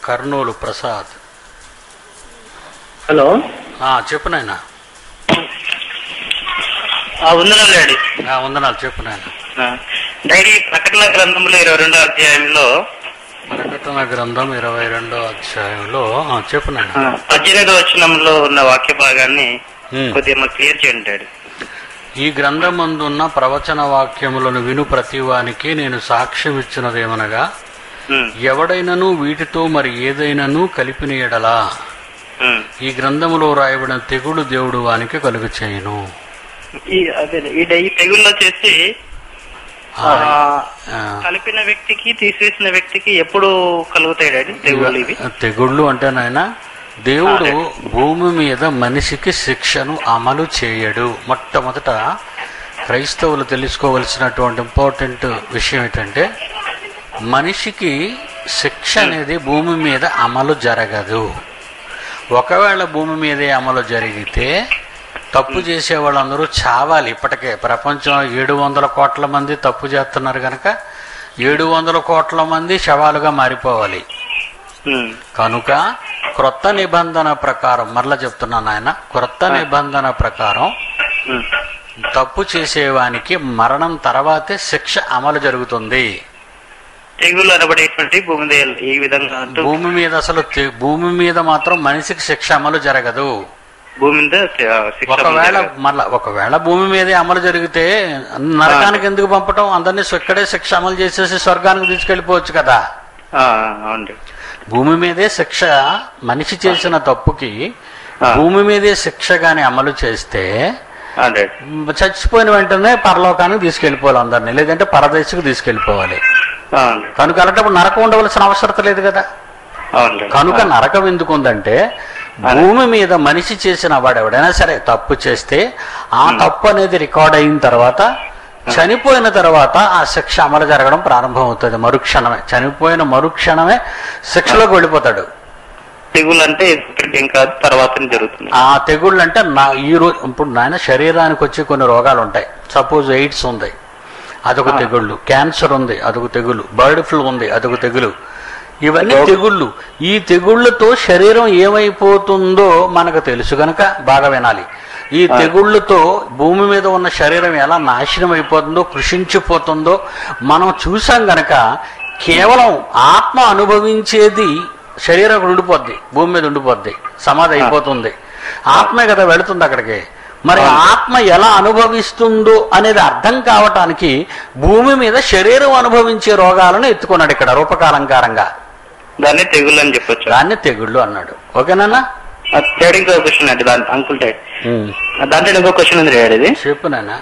Kurnool Prasad hello ఆ, చెప్పు నాయన ఉందనండి డాడీ ఆ, వందనాలు చెప్పు నాయన డైరీ ప్రకటన గ్రంథంలో ఇరవై రెండో అధ్యాయంలో ప్రకటన గ్రంథం ఇరవై రెండో అధ్యాయంలో ఆ, చెప్పు నాయన ఆ, పద్దెనిమిదో వచనంలో ఉన్న వాక్య భాగాన్ని ఉమ్. కొద్దిగా మాకు క్లియర్ చేయండి డాడీ ఈ గ్రంథమందున్న ప్రవచన వాక్యములను విను ప్రతివానికి నేను సాక్ష్యం ఇచ్చినదేమనగా ఉమ్, ఎవడైనను వీటితో మరి ఏదైనాను కలిపిన ఎడలా ఉమ్. ఈ గ్రంథములో రాయబడిన తెగులు దేవుడు వానికి కలుగు చేయను ఈ అదే ఈ డై- ఈ తెగుల్లో చేసి ఆ, ఆ, కలిపిన వ్యక్తికి తీసివేసిన వ్యక్తికి ఎప్పుడు కలుగుతాయి డాడీ తెగుళ్ళు ఇవి తెగుళ్ళు అంటే నాయన దేవుడు భూమి మీద మనిషికి శిక్షను అమలు చేయడు మొట్టమొదట క్రైస్తవులు తెలుసుకోవలసినటువంటి ఇంపార్టెంట్ విషయం ఏంటంటే మనిషికి శిక్ష అనేది భూమి మీద అమలు జరగదు ఒకవేళ భూమి మీదే అమలు జరిగితే తప్పు చేసే వాళ్ళందరూ చావాలి ఇప్పటికే ప్రపంచంలో ఏడు వందల కోట్ల మంది తప్పు చేస్తున్నారు కనుక ఏడు వందల కోట్ల మంది శవాలుగా మారిపోవాలి ఉమ్, కనుక క్రొత్త నిబంధన ప్రకారం మరలా చెప్తున్నాను ఆయన క్రొత్త నిబంధన ప్రకారం ఉమ్. తప్పు చేసేవానికి మరణం తర్వాతే శిక్ష అమలు జరుగుతుంది తెగులు అనబడేటువంటి భూమి మీద ఈ విధంగా అంటూ భూమి మీద అసలు తె- భూమి మీద మాత్రం మనిషికి శిక్ష అమలు జరగదు భూమి మీద ఆ, శిక్ష ఒకవేళ జరగదు. మళ్ళా ఒకవేళ భూమి మీదే అమలు జరిగితే నరకానికి ఎందుకు పంపటం అందరినీ ఇక్కడే శిక్ష అమలు చేసేసి స్వర్గానికి తీసుకెళ్లిపోవచ్చు కదా ఆ, అవునండి భూమి మీదే శిక్ష మనిషి చేసిన తప్పుకి ఆ. భూమి మీదే శిక్ష గాని అమలు చేస్తే అదే చచ్చిపోయిన వెంటనే పరలోకానికి తీసుకెళ్లిపోవాలి అందరినీ లేదంటే పరదేశకు తీసుకెళ్లిపోవాలి అవునండి కనుక అలాంటప్పుడు నరకం ఉండవలసిన అవసరం లేదు కదా అవునండి కనుక నరకం ఎందుకు ఉందంటే భూమి మీద మనిషి చేసిన వాడు ఎవడైనా సరే తప్పు చేస్తే ఆ తప్పు అనేది రికార్డ్ అయిన తర్వాత చనిపోయిన తర్వాత ఆ శిక్ష అమలు జరగడం ప్రారంభం అవుతుంది మరుక్షణమే చనిపోయిన మరుక్షణమే శిక్షలోకి వెళ్ళిపోతాడు తెగులు అంటే ఇప్పటికేం కాదు తర్వాత జరుగుతుంది ఆ తెగుళ్ళు అంటే నా ఈ రోజు ఇప్పుడు నాయన శరీరానికి వచ్చే కొన్ని రోగాలు ఉంటాయి సపోజ్ ఎయిడ్స్ ఉంది అదొక తెగుళ్ళు క్యాన్సర్ ఉంది అదొక తెగులు బర్డ్ ఫ్లూ ఉంది అదొక తెగులు ఇవన్నీ తెగుళ్ళు ఈ తెగుళ్ళతో శరీరం ఏమైపోతుందో మనకు తెలుసు గనక బాగా వినాలి ఈ తెగుళ్ళతో భూమి మీద ఉన్న శరీరం ఎలా నాశనం అయిపోతుందో కృషించిపోతుందో మనం చూసాం గనక కేవలం ఆత్మ అనుభవించేది శరీరం అక్కడ ఉండిపోద్ది భూమి మీద ఉండిపోద్ది సమాధి అయిపోతుంది ఆత్మే కదా వెళుతుంది అక్కడికి మరి ఆత్మ ఎలా అనుభవిస్తుందో అనేది అర్థం కావటానికి భూమి మీద శరీరం అనుభవించే రోగాలను ఎత్తుకున్నాడు ఇక్కడ రూపకాలంకారంగా దాన్ని తెగులు అని చెప్పొచ్చు దాన్ని తెగుళ్ళు అన్నాడు ఓకేనా డాడీ ఇంకో క్వశ్చన్ అండి దాని అంకుల్ డాడీ దాంట్లో ఇంకో క్వశ్చన్ ఉంది డాడీ ఇది చెప్పు నాన్న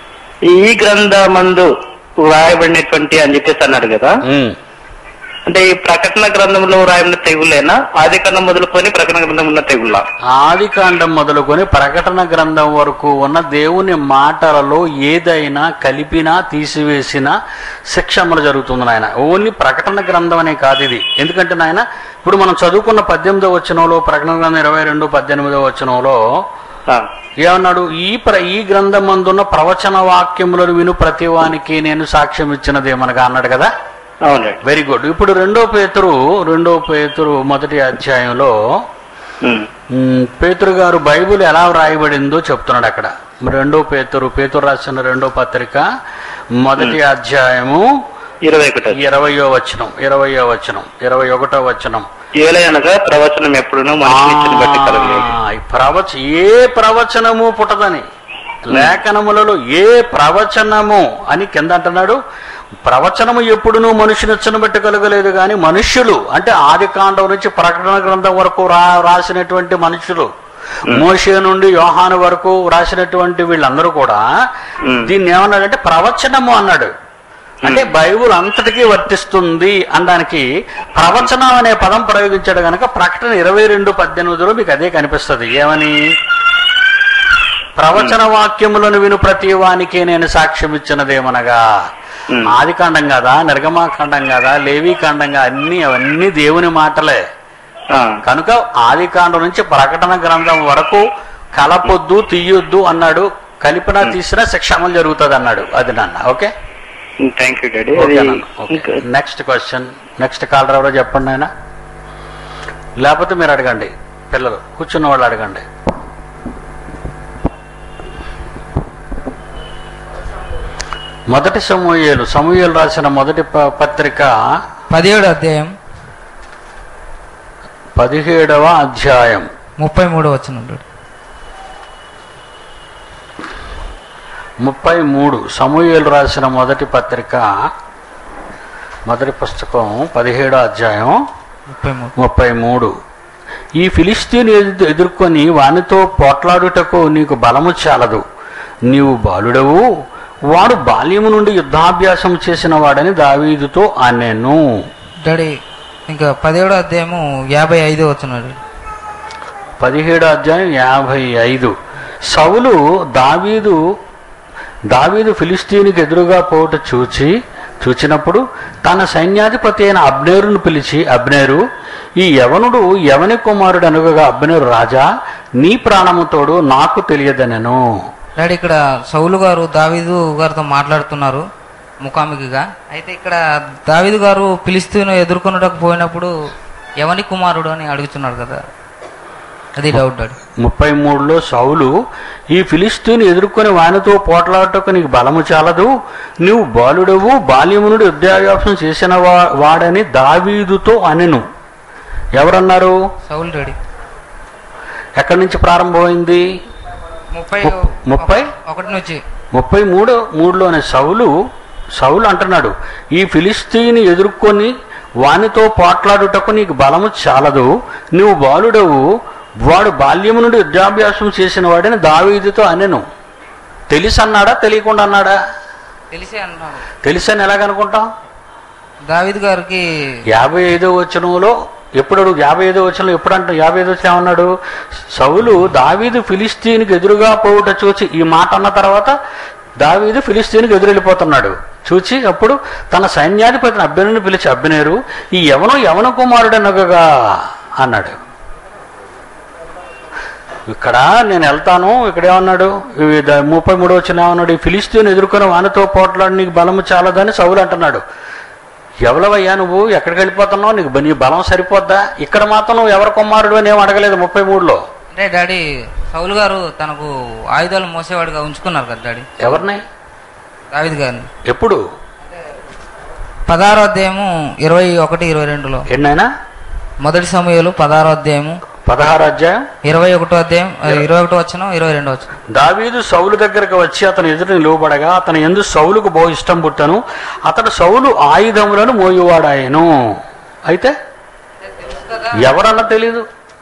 ఈ గ్రంథమందు వ్రాయబడినటువంటి అని చెప్పేసి అన్నాడు కదా ఉమ్. అంటే ఈ ప్రకటన గ్రంథంలో వ్రాయబడిన తెగులేనా ఆది గ్రంథం మొదలుకొని ప్రకటన గ్రంథం ఉన్న తెగుళ్ళ ఆది కాండం మొదలుకొని ప్రకటన గ్రంథం వరకు ఉన్న దేవుని మాటలలో ఏదైనా కలిపినా తీసివేసినా శిక్ష అమలు జరుగుతుంది నాయన ఓన్లీ ప్రకటన గ్రంథం అనే కాదు ఇది ఎందుకంటే నాయన ఇప్పుడు మనం చదువుకున్న పద్దెనిమిదో వచనంలో ప్రకటన గ్రంథం ఇరవై రెండు పద్దెనిమిదో వచనంలో ఏమన్నాడు ఈ ప్ర ఈ గ్రంథం మందున్న ప్రవచన వాక్యములను విను ప్రతివానికి నేను సాక్ష్యం ఇచ్చినదేమనగా అన్నాడు కదా అవునండి వెరీ గుడ్ ఇప్పుడు రెండో పేతురు రెండో పేతురు మొదటి అధ్యాయంలో ఉమ్. మ్, పేతురు గారు బైబిల్ ఎలా వ్రాయబడిందో చెప్తున్నాడు అక్కడ రెండో పేతురు పేతురు రాసిన రెండో పత్రిక మొదటి అధ్యాయము ఇరవై ఒకటి ఇరవయో వచనం ఇరవయో వచనం ఇరవై ఒకటో వచనం ఏలయనగా ప్రవచనం ఎప్పుడునూ మనిషిని ఇచ్చిన బట్టి కలగలేదు ఆ, ఈ ప్రవచ ఏ ప్రవచనము పుట్టదని లేఖనములలో ఏ ప్రవచనము అని కింద అంటున్నాడు ప్రవచనము ఎప్పుడునూ మనుషునిచ్చను బట్టి కలగలేదు కానీ మనుష్యులు అంటే ఆది కాండం నుంచి ప్రకటన గ్రంథం వరకు రా రాసినటువంటి మనుషులు మోషే నుండి యోహాను వరకు రాసినటువంటి వీళ్ళందరూ కూడా ఉమ్. దీన్ని ఏమన్నాడంటే ప్రవచనము అన్నాడు అంటే బైబుల్ అంతటికీ వర్తిస్తుంది అనడానికి ప్రవచనం అనే పదం ప్రయోగించాడు గనక ప్రకటన ఇరవై రెండు పద్దెనిమిదిలో మీకు అదే కనిపిస్తుంది ఏమని ప్రవచన వాక్యములను విను ప్రతి వానికి నేను సాక్ష్యం ఇచ్చినదేమనగా ఉమ్. ఆది కాండం కదా నిర్గమాకాండం కదా లేవీ కాండంగా అన్ని అవన్నీ దేవుని మాటలే ఆ, కనుక ఆది కాండం నుంచి ప్రకటన గ్రంథం వరకు కలపొద్దు తీయొద్దు అన్నాడు కలిపినా తీసినా శిక్ష అమలు జరుగుతుంది అన్నాడు అది నాన్న okay thank you daddy okay అది నాన్న ఓకే ఇంకా- నెక్స్ట్ క్వశ్చన్ నెక్స్ట్ కాలర్ ఎవరో చెప్పండి ఆయన లేకపోతే మీరు అడగండి పిల్లలు కూర్చున్న వాళ్ళు అడగండి మొదటి సమూహేలు సమూహేలు రాసిన మొదటి ప- పత్రిక పదిహేడు అధ్యాయం పదిహేడవ అధ్యాయం ముప్పై మూడు వచ్చిన ముప్పై మూడు సమూహేలు రాసిన మొదటి పత్రిక మొదటి పుస్తకం పదిహేడో అధ్యాయం ముప్పై మూడు ముప్పై మూడు ఈ ఫిలిస్తీన్ ఎదు- ఎదుర్కొని వానితో పోట్లాడుటకు నీకు బలము చాలదు నీవు బాలుడవు వాడు బాల్యము నుండి యుద్ధాభ్యాసం చేసిన వాడని దావీదుతో అనెను డాడీ ఇంకా పదిహేడు అధ్యాయము యాభై ఐదు వచ్చినాడు పదిహేడు అధ్యాయం యాభై ఐదు సౌలు దావీదు దావీదు ఫిలిస్తీనికి ఎదురుగా పోవుట చూచి చూచినప్పుడు తన సైన్యాధిపతి అయిన అబ్నేరును పిలిచి అబ్నేరు ఈ యవనుడు యవని కుమారుడు అనుగగా అబ్నేరు రాజా నీ ప్రాణముతోడు నాకు తెలియదనెను డాడీ ఇక్కడ సౌలు గారు దావీదు గారితో మాట్లాడుతున్నారు ముఖాముఖిగా అయితే ఇక్కడ దావీదు గారు పిలిస్తూను ఎదుర్కొనడానికి పోయినప్పుడు ఎవని కుమారుడు అని అడుగుతున్నారు కదా అది డౌట్ డాడీ ముప్పై మూడులో సౌలు ఈ ఫిలిస్తీని ఎదుర్కొని వానితో పోట్లాడటకు నీకు బలము చాలదు నీవు బాలుడవు బాల్యము నుండి విద్యాభ్యాసం చేసిన వా- వాడని దావీదుతో అనెను ఎవరన్నారు సౌలు డాడీ ఎక్కడి నుంచి ప్రారంభమైంది ముప్పై ము- ముప్పై? ఒకటి నుంచి ముప్పై మూడు మూడులోనే సౌలు సౌలు అంటున్నాడు ఈ ఫిలిస్తీని ఎదుర్కొని వానితో పోట్లాడుటకు నీకు బలము చాలదు నువ్వు బాలుడవు వాడు బాల్యము నుండి విద్యాభ్యాసం చేసిన వాడిని దావీదుతో అనెను తెలిసి అన్నాడా తెలియకుండా అన్నాడా తెలిసే అన్నారు తెలిసని ఎలాగనుకుంటాం దావీదు గారికి యాభై ఐదో వచనంలో ఎప్పుడు అడుగు యాభై ఐదో వచనంలో ఎప్పుడు అంట యాభై ఐదో వచనం ఏమన్నాడు సౌలు దావీదు ఫిలిస్తీన్కి ఎదురుగా పోవుట చూచి ఈ మాట అన్న తర్వాత దావీదు ఫిలిస్తీన్కి ఎదురెళ్ళిపోతున్నాడు చూచి అప్పుడు తన సైన్యాధిపతిని అభ్యనుని పిలిచి అభ్యనేరు ఈ యవను యవన కుమారుడనగగా అన్నాడు ఇక్కడ నేను వెళ్తాను ఇక్కడ ఏమన్నాడు ఇవి ద- ముప్పై మూడు వచ్చిన ఏమన్నాడు ఈ ఫిలిస్తీన్ ఎదుర్కొని వానితో పోట్లాడి నీకు బలము చాలదని సౌలు అంటున్నాడు ఎవలవయ్యా నువ్వు ఎక్కడికి వెళ్ళిపోతున్నావు నీకు బ- నీ బలం సరిపోద్దా ఇక్కడ మాత్రం నువ్వు ఎవరి కుమారుడు అని ఏం అడగలేదు ముప్పై మూడులో అంటే డాడీ సౌలు గారు తనకు ఆయుధాలు మోసేవాడిగా ఉంచుకున్నారు కదా డాడీ ఎవరిని దావీదు గారిని ఎప్పుడు పదహారో అధ్యాయము ఇరవై ఒకటి ఇరవై రెండులో ఎన్నైనా మొదటి సమయంలో పదహారో అధ్యాయము పదహారు అధ్యాయం ఇరవై ఒకటో అధ్యాయం ఆ, ఇరవై ఒకటో వచ్చిన ఇరవై రెండో వచ్చిన దావీదు సౌలు దగ్గరకు వచ్చి అతని ఎదురు నిలువబడగా అతని ఎందు సౌలుకు బహు ఇష్టం పుట్టను అతడు సౌలు ఆయుధములను మోయువాడాయను అయితే ఎవరన్నా తెలీదు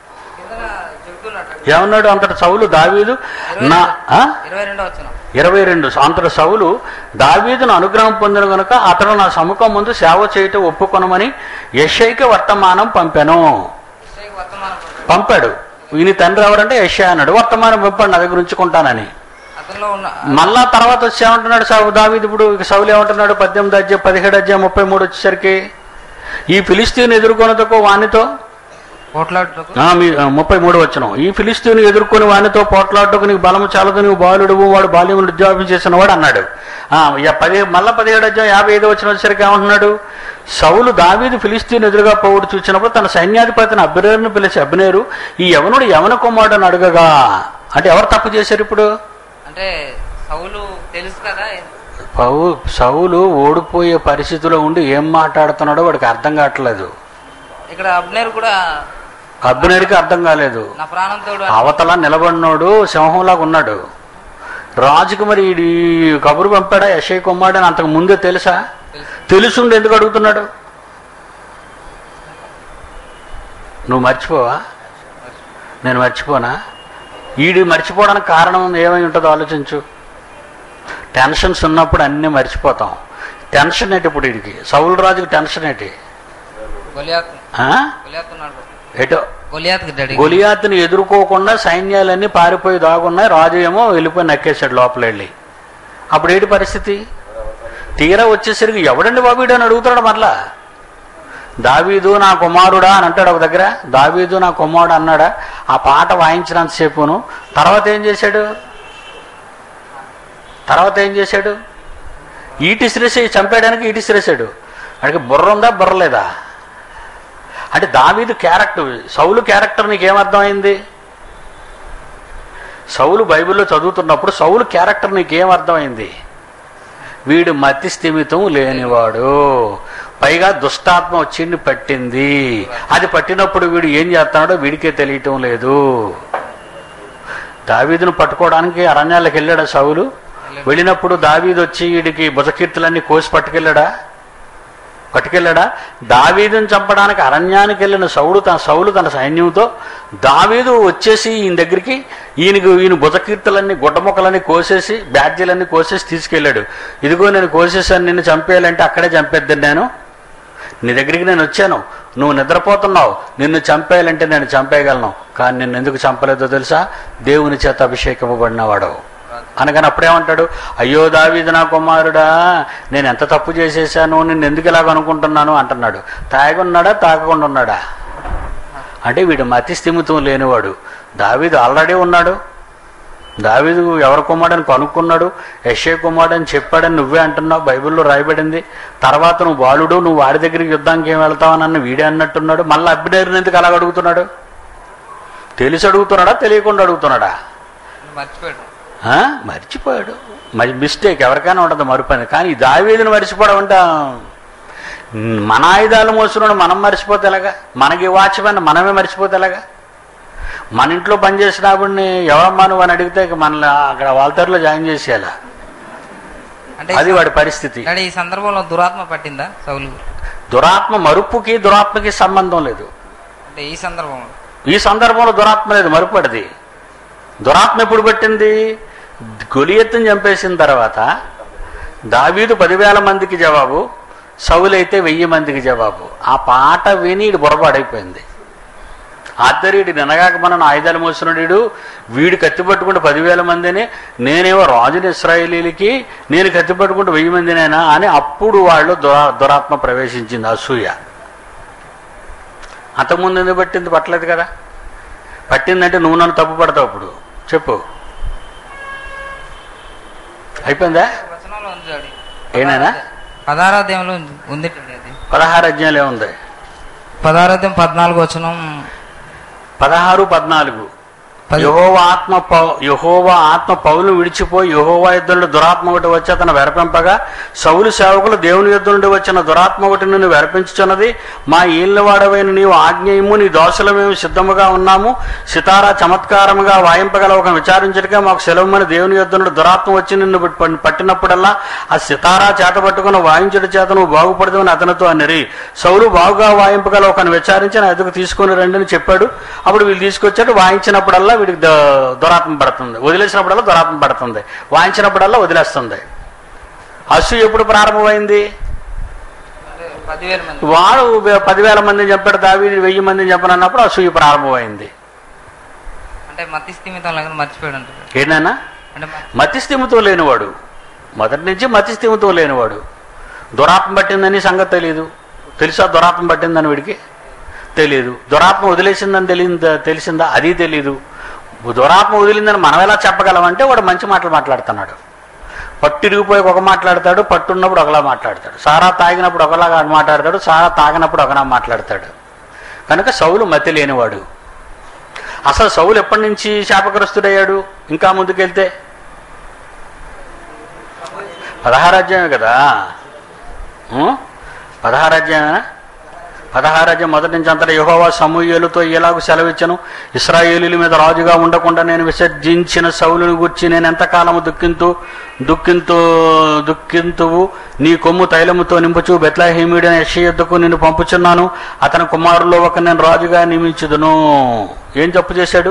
ఏమన్నాడు అంతటి సౌలు దావీదు నా ఆ? ఇరవై రెండో వచ్చిన ఇరవై రెండు అంతటి సౌలు దావీదును అనుగ్రహం పొందిన గనుక అతడు నా సముఖం ముందు సేవ చేయటం ఒప్పుకొనమని యశైకి వర్తమానం పంపాను పంపాడు ఈయన తండ్రి ఎవరంటే యశా అన్నాడు వర్తమానం పంపాడు నా దగ్గర ఉంచుకుంటానని అతనిలో ఉన్న మళ్ళా తర్వాత వచ్చి ఏమంటున్నాడు సౌ దావీదు ఇప్పుడు ఇక సౌలు ఏమంటున్నాడు పద్దెనిమిది అధ్యాయం పదిహేడు అధ్యాయం ముప్పై మూడు వచ్చేసరికి ఈ ఫిలిస్తీన్ ఎదుర్కొనదకు వానితో పోట్లాడుటకు ఆ, మీ ఆ, ముప్పై మూడు వచ్చిన ఈ ఫిలిస్తీన్ ఎదుర్కొని వానితో పోట్లాడటకు నీకు బలము చాలదు నువ్వు బాలుడు వాడు బాల్యం ఉద్యోగం చేసిన వాడు అన్నాడు ఆ, ఇక పది మళ్ళా పదిహేడు అధ్యాయం యాభై ఐదు వచ్చిన వచ్చేసరికి ఏమంటున్నాడు సౌలు దావీదు ఫిలిస్తీన్ ఎదురుగా పోవుడు చూసినప్పుడు తన సైన్యాధిపతిని అభినేరుని పిలిచి అభినేరు ఈ యవనుడు యవన కుమారుడు అడగగా అంటే ఎవరు తప్పు చేశారు ఇప్పుడు అంటే సౌలు తెలుసు కదా పౌ సౌలు ఓడిపోయే పరిస్థితిలో ఉండి ఏం మాట్లాడుతున్నాడో వాడికి అర్థం కావట్లేదు ఇక్కడ అబ్నేర్ కూడా అభినేరికి అర్థం కాలేదు నా ప్రాణంతో అవతల నిలబడినోడు సింహంలాగా ఉన్నాడు రాజుకు మరి ఈ కబురు పంపాడా యశయ్ కుమారుడు అని అంతకు ముందే తెలుసా తెలుసుండి ఎందుకు అడుగుతున్నాడు నువ్వు మర్చిపోవా నేను మర్చిపోనా ఈడు మర్చిపోవడానికి కారణం ఏమై ఉంటుందో ఆలోచించు టెన్షన్స్ ఉన్నప్పుడు అన్నీ మర్చిపోతాం టెన్షన్ ఏంటి ఇప్పుడు వీడికి సౌలు రాజుకి టెన్షన్ ఏంటి గొలియాత్ ఆ? గొలియాత్ ఉన్నాడు ఎటో గొలియాత్ డాడీ గొలియాతుని ఎదుర్కోకుండా సైన్యాలన్నీ పారిపోయి దాగున్నాయి రాజు ఏమో వెళ్ళిపోయి నక్కేశాడు లోపల వెళ్ళి అప్పుడు ఏంటి పరిస్థితి తీరా వచ్చేసరికి ఎవడండి బాబు వీడు అని అడుగుతాడు మరలా దావీదు నా కుమారుడా అని అంటాడు ఒక దగ్గర దావీదు నా కుమారుడు అన్నాడా ఆ పాట వాయించినంతసేపును తర్వాత ఏం చేశాడు తర్వాత ఏం చేశాడు ఈటి శ్రేసి చంపేయడానికి ఈటి శ్రేసాడు వాడికి బుర్ర ఉందా బుర్ర లేదా అంటే దావీదు క్యారెక్టర్ సౌలు క్యారెక్టర్ నీకేమర్థమైంది సౌలు బైబిల్లో చదువుతున్నప్పుడు సౌలు క్యారెక్టర్ నీకేం అర్థమైంది వీడు మతి స్థిమితం లేనివాడు పైగా దుష్టాత్మ వచ్చింది పట్టింది అది పట్టినప్పుడు వీడు ఏం చేస్తున్నాడో వీడికే తెలియటం లేదు దావీదును పట్టుకోవడానికి అరణ్యాలకు వెళ్ళాడా సౌలు వెళ్ళినప్పుడు దావీదు వచ్చి వీడికి భుజకీర్తులన్నీ కోసి పట్టుకెళ్ళాడా పట్టుకెళ్ళాడా దావీదుని చంపడానికి అరణ్యానికి వెళ్ళిన సౌడు తన సౌలు తన సైన్యంతో దావీదు వచ్చేసి ఈయన దగ్గరికి ఈయనకు ఈయన భుజకీర్తులన్నీ గుడ్డముక్కలన్నీ కోసేసి బ్యాడ్జీలన్నీ కోసేసి తీసుకెళ్ళాడు ఇదిగో నేను కోసేసాను నిన్ను చంపేయాలంటే అక్కడే చంపేద్దాను నేను నీ దగ్గరికి నేను వచ్చాను నువ్వు నిద్రపోతున్నావు నిన్ను చంపేయాలంటే నేను చంపేయగలను కానీ నిన్ను ఎందుకు చంపలేదో తెలుసా దేవుని చేత అభిషేకింపబడినవాడు అనగానే అప్పుడేమంటాడు అయ్యో దావీదు నా కుమారుడా నేను ఎంత తప్పు చేసేసాను నిన్ను ఎందుకు ఇలాగ అనుకుంటున్నాను అంటున్నాడు తాగున్నాడా తాగకుండా ఉన్నాడా అంటే వీడు మతి స్థిమితం లేనివాడు దావీదు ఆల్రెడీ ఉన్నాడు దావీదు ఎవరి కుమారుడని కనుక్కున్నాడు యశ్య కుమారుడని చెప్పాడని నువ్వే అంటున్నావు బైబిల్లో రాయబడింది తర్వాత నువ్వు బాలుడు నువ్వు వాడి దగ్గరికి యుద్ధానికి ఏం వెళ్తావని అన్న వీడే అన్నట్టున్నాడు మళ్ళీ అభినయని ఎందుకు అలాగ అడుగుతున్నాడు తెలిసి అడుగుతున్నాడా తెలియకుండా అడుగుతున్నాడా మర్చిపోయాడు ఆ? మర్చిపోయాడు మరి మిస్టేక్ ఎవరికైనా ఉంటుంది మరుపని కానీ ఈ దావీదుని మర్చిపోవడం అంటే ఉమ్, మన ఆయుధాలు మోస్తున్నాడు మనం మర్చిపోతే ఎలాగా మనకి వాచ్మెన్ మనమే మర్చిపోతే ఎలాగా మన ఇంట్లో పనిచేసిన ఆవిడ్ని ఎవరమ్మా నువ్వు అని అడిగితే ఇక మన అక్కడ వాల్తర్లో జాయిన్ చేసేయాల అంటే అది వాడి పరిస్థితి అంటే ఈ సందర్భంలో దురాత్మ పట్టిందా సౌలు దురాత్మ మరుపుకి దురాత్మకి సంబంధం లేదు అంటే ఈ సందర్భంలో ఈ సందర్భంలో దురాత్మ లేదు మరుపడిది దురాత్మ ఎప్పుడు పెట్టింది గొలియత్తుని చంపేసిన తర్వాత దావీదు పదివేల మందికి జవాబు సౌలైతే వెయ్యి మందికి జవాబు ఆ పాట విని ఇడు బొరపాడైపోయింది ఆద్దరీడు నినగాక మన ఆయుధాలు మోసినడు వీడు కత్తి పట్టుకుంటే పదివేల మందిని నేనేమో రాజుని ఇస్రాయేలీలకి నేను కత్తి పట్టుకుంటే వెయ్యి మందినేనా అని అప్పుడు వాళ్ళు దురా దురాత్మ ప్రవేశించింది అసూయ అంతకుముందు ఎందుకు పట్టింది పట్టలేదు కదా పట్టిందంటే నువ్వు నన్ను తప్పు పడతావు ఇప్పుడు చెప్పు అయిపోయిందా వచనంలో ఉంది చూడండి. ఏనానా పదారాధ్యంలో ఉంది అది పదహారు అధ్యాయులు ఏముంది పదారాధ్యం పద్నాలుగు వచనం పదహారు పద్నాలుగు పది- యహోవా ఆత్మ పౌ- యెహోవా ఆత్మ పౌలు విడిచిపోయి యహోవా యుద్ధంలో దురాత్మ ఒకటి వచ్చి అతను వెరపింపగా సౌలు సేవకులు దేవుని యుద్ధం నుండి వచ్చిన దురాత్మ ఒకటి నిన్ను వెరపించుచున్నది మా ఈళ్ళ వాడవైన నీవు ఆజ్ఞయము నీ దోషల మేము సిద్ధముగా ఉన్నాము సితారా చమత్కారముగా వాయింపగల ఒక విచారించటగా మాకు సెలవుమని దేవుని యుద్ధం నుండి దురాత్మ వచ్చి నిన్ను పట్- పట్టినప్పుడల్లా ఆ సితారా చేత పట్టుకుని వాయించడం చేత నువ్వు బాగుపడతావని అతనితో అన్నరి సౌలు బాగుగా వాయింపగల ఒకని విచారించి నా ఎదుగు తీసుకొని రండి అని చెప్పాడు అప్పుడు వీళ్ళు తీసుకొచ్చాడు వాయించినప్పుడల్లా వీడికి ద- దురాత్మ పడుతుంది వదిలేసినప్పుడల్లా దురాత్మ పడుతుంది వాయించినప్పుడల్లా వదిలేస్తుంది అసూ ఎప్పుడు ప్రారంభమైంది అంటే పదివేల మంది వాడు వే- పదివేల మందిని చెప్పాడు దావి వెయ్యి మందిని చెప్పనన్నప్పుడు అసూయ ప్రారంభమైంది అంటే మతి స్థిమితం లేకుండా మర్చిపోయాడు అంటారు ఏంటన్నా అంటే మ- మతిస్థిమితం లేనివాడు మొదటి నుంచి మతిస్థిమితం లేనివాడు దురాత్మ పట్టిందని సంగతి తెలియదు తెలుసా దురాత్మ పట్టిందని వీడికి తెలియదు దురాత్మ వదిలేసిందని తెలియదు తెలిసిందా అది తెలీదు దురాత్మ వదిలిందని మనం ఎలా చెప్పగలమంటే వాడు మంచి మాటలు మాట్లాడుతున్నాడు పట్టిరిగిపోయి ఒక మాట్లాడతాడు పట్టున్నప్పుడు ఒకలా మాట్లాడతాడు సారా తాగినప్పుడు ఒకలాగా మాట్లాడతాడు సారా తాగినప్పుడు ఒకలా మాట్లాడతాడు కనుక సౌలు మతి లేనివాడు అసలు సౌలు ఎప్పటి నుంచి శాపగ్రస్తుడయ్యాడు ఇంకా ముందుకెళ్తే పదహారాధ్యాయమే కదా ఉం? పదహారాధ్యాయమేనా పదహారాజ్యం మొదటి నుంచి అంతటా యహోవా సమూహలతో ఎలాగూ సెలవిచ్చను ఇస్రాయేలీల మీద రాజుగా ఉండకుండా నేను విసర్జించిన సౌలుని గుర్చి నేను ఎంతకాలము దుఃఖింతూ దుఃఖింతూ దుఃఖింతువు నీ కొమ్ము తైలముతో నింపుచు బెత్లహేమిడిన యషయద్దకు నిన్ను పంపుచున్నాను అతని కుమారుల్లో ఒక నేను రాజుగా నియమించుదును ఏం తప్పు చేశాడు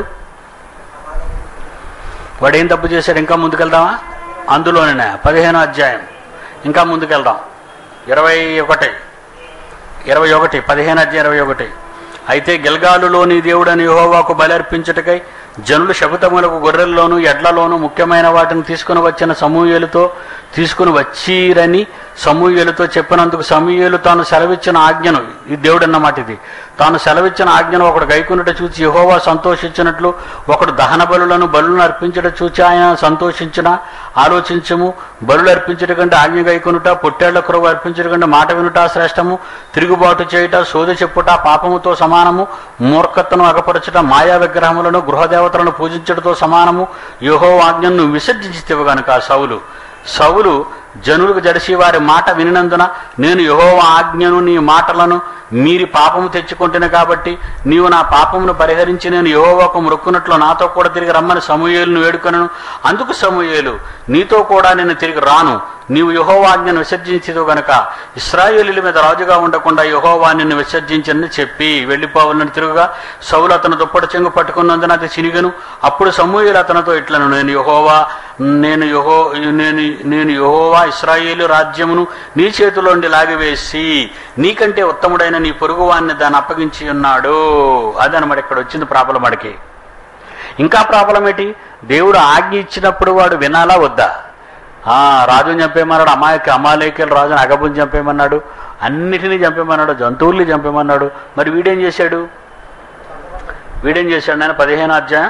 వాడు ఏం తప్పు చేశాడు ఇంకా ముందుకెళ్దామా అందులోనే పదిహేనో అధ్యాయం ఇంకా ముందుకెళ్దాం ఇరవై ఒకటి ఇరవై ఒకటి పదిహేను అధ్యాయం ఇరవై ఒకటి అయితే గిల్గాలులోని దేవుడని యెహోవాకు బలర్పించుటకై జనులు శబుతములకు గొర్రెల్లోను ఎడ్లలోను ముఖ్యమైన వాటిని తీసుకుని వచ్చిన సమూహలతో తీసుకుని వచ్చిరని సమూహలతో చెప్పినందుకు సమూహలు తాను సెలవిచ్చిన ఆజ్ఞను ఈ దేవుడు అన్నమాట ఇది తాను సెలవిచ్చిన ఆజ్ఞను ఒకడు గైకునుట చూచి యెహోవా సంతోషించినట్లు ఒకడు దహన బలులను బలులను అర్పించడం చూచి ఆయన సంతోషించిన ఆలోచించము బరులు అర్పించట కంటే ఆజ్ఞ గైకొనుట పొట్టేళ్ల కొరకు అర్పించట కంటే మాట వినుట శ్రేష్టము తిరుగుబాటు చేయుట సోది చెప్పుట పాపముతో సమానము మూర్ఖతను అగపరచుట మాయా విగ్రహములను గృహదేవతలను పూజించటతో సమానము యోహో ఆజ్ఞను విసర్జించితివి గనుక సౌలు సౌలు జనులకు జడిసి వారి మాట వినినందున నేను యహోవ ఆజ్ఞను నీ మాటలను మీరి పాపము తెచ్చుకుంటున్నా కాబట్టి నీవు నా పాపమును పరిహరించి నేను యహోవాకు మొక్కున్నట్లు నాతో కూడా తిరిగి రమ్మని సమూయేలును వేడుకొనను అందుకు సమూయేలు నీతో కూడా నేను తిరిగి రాను నీవు యహోవాజ్ఞను విసర్జించదు గనక ఇస్రాయేలీల మీద రాజుగా ఉండకుండా యహోవా నిన్ను విసర్జించని చెప్పి వెళ్ళిపోవాలని తిరుగుగా సౌలు అతను దుప్పటి చెంగు పట్టుకున్నందున అది చినిగను అప్పుడు సమూయేలు అతనితో ఇట్లను నేను యహోవా నేను యహో నేను నేను యహోవా ఇస్రాయేలు రాజ్యమును నీ చేతిలోండి లాగివేసి నీకంటే ఉత్తముడైన నీ పొరుగువాన్ని దాన్ని అప్పగించి ఉన్నాడు అదనమాట ఇక్కడ వచ్చింది ప్రాబ్లం వాడికి ఇంకా ప్రాబ్లం ఏంటి దేవుడు ఆజ్ఞ ఇచ్చినప్పుడు వాడు వినాలా వద్దా ఆ రాజుని చంపేమన్నాడు అమాయకి అమాలేకలు రాజుని అగబుని చంపేమన్నాడు అన్నిటినీ చంపేమన్నాడు జంతువుల్ని చంపేమన్నాడు మరి వీడేం చేశాడు వీడేం చేశాడు నేను పదిహేను అధ్యాయం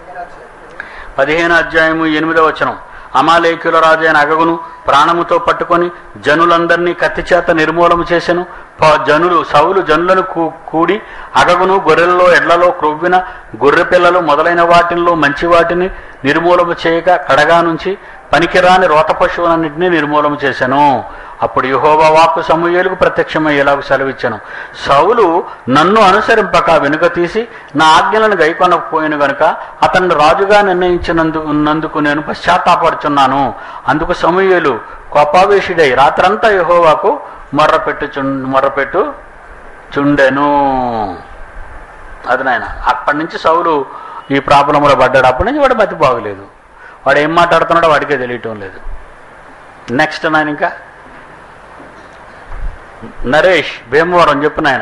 పదిహేను అధ్యాయము ఎనిమిదవ వచనం అమాలేకుల రాజు అయిన అగగును ప్రాణముతో పట్టుకొని జనులందరినీ కత్తి చేత నిర్మూలన చేసెను ప- జనులు సౌలు జనులను కూ- కూడి అగగును గొర్రెలలో ఎడ్లలో క్రొవ్విన గొర్రె పిల్లలు మొదలైన వాటిల్లో మంచి వాటిని నిర్మూలన చేయక కడగా నుంచి పనికిరాని రోత పశువులన్నింటినీ నిర్మూలన చేశాను అప్పుడు యహోవా వాక్కు సమూయేలుకు ప్రత్యక్షమయ్యేలాగు సెలవిచ్చాను సౌలు నన్ను అనుసరింపక వెనుక తీసి నా ఆజ్ఞలను గైకొనకపోయిన గనుక అతన్ని రాజుగా నిర్ణయించినందు ఉన్నందుకు నేను పశ్చాత్తాపడుచున్నాను అందుకు సమూయేలు కోపావేశుడై రాత్రంతా యహోవాకు మొర్రపెట్టు మొర్రపెట్టు చుండెను అది నాయన అప్పటి నుంచి సౌలు ఈ ప్రాబ్లంలో పడ్డాడు అప్పటి నుంచి వాడు బతి బాగలేదు వాడు ఏం మాట్లాడుతున్నాడో వాడికే తెలియటం లేదు నెక్స్ట్ నాయన ఇంకా నరేష్ భీమవరం చెప్పు నాయన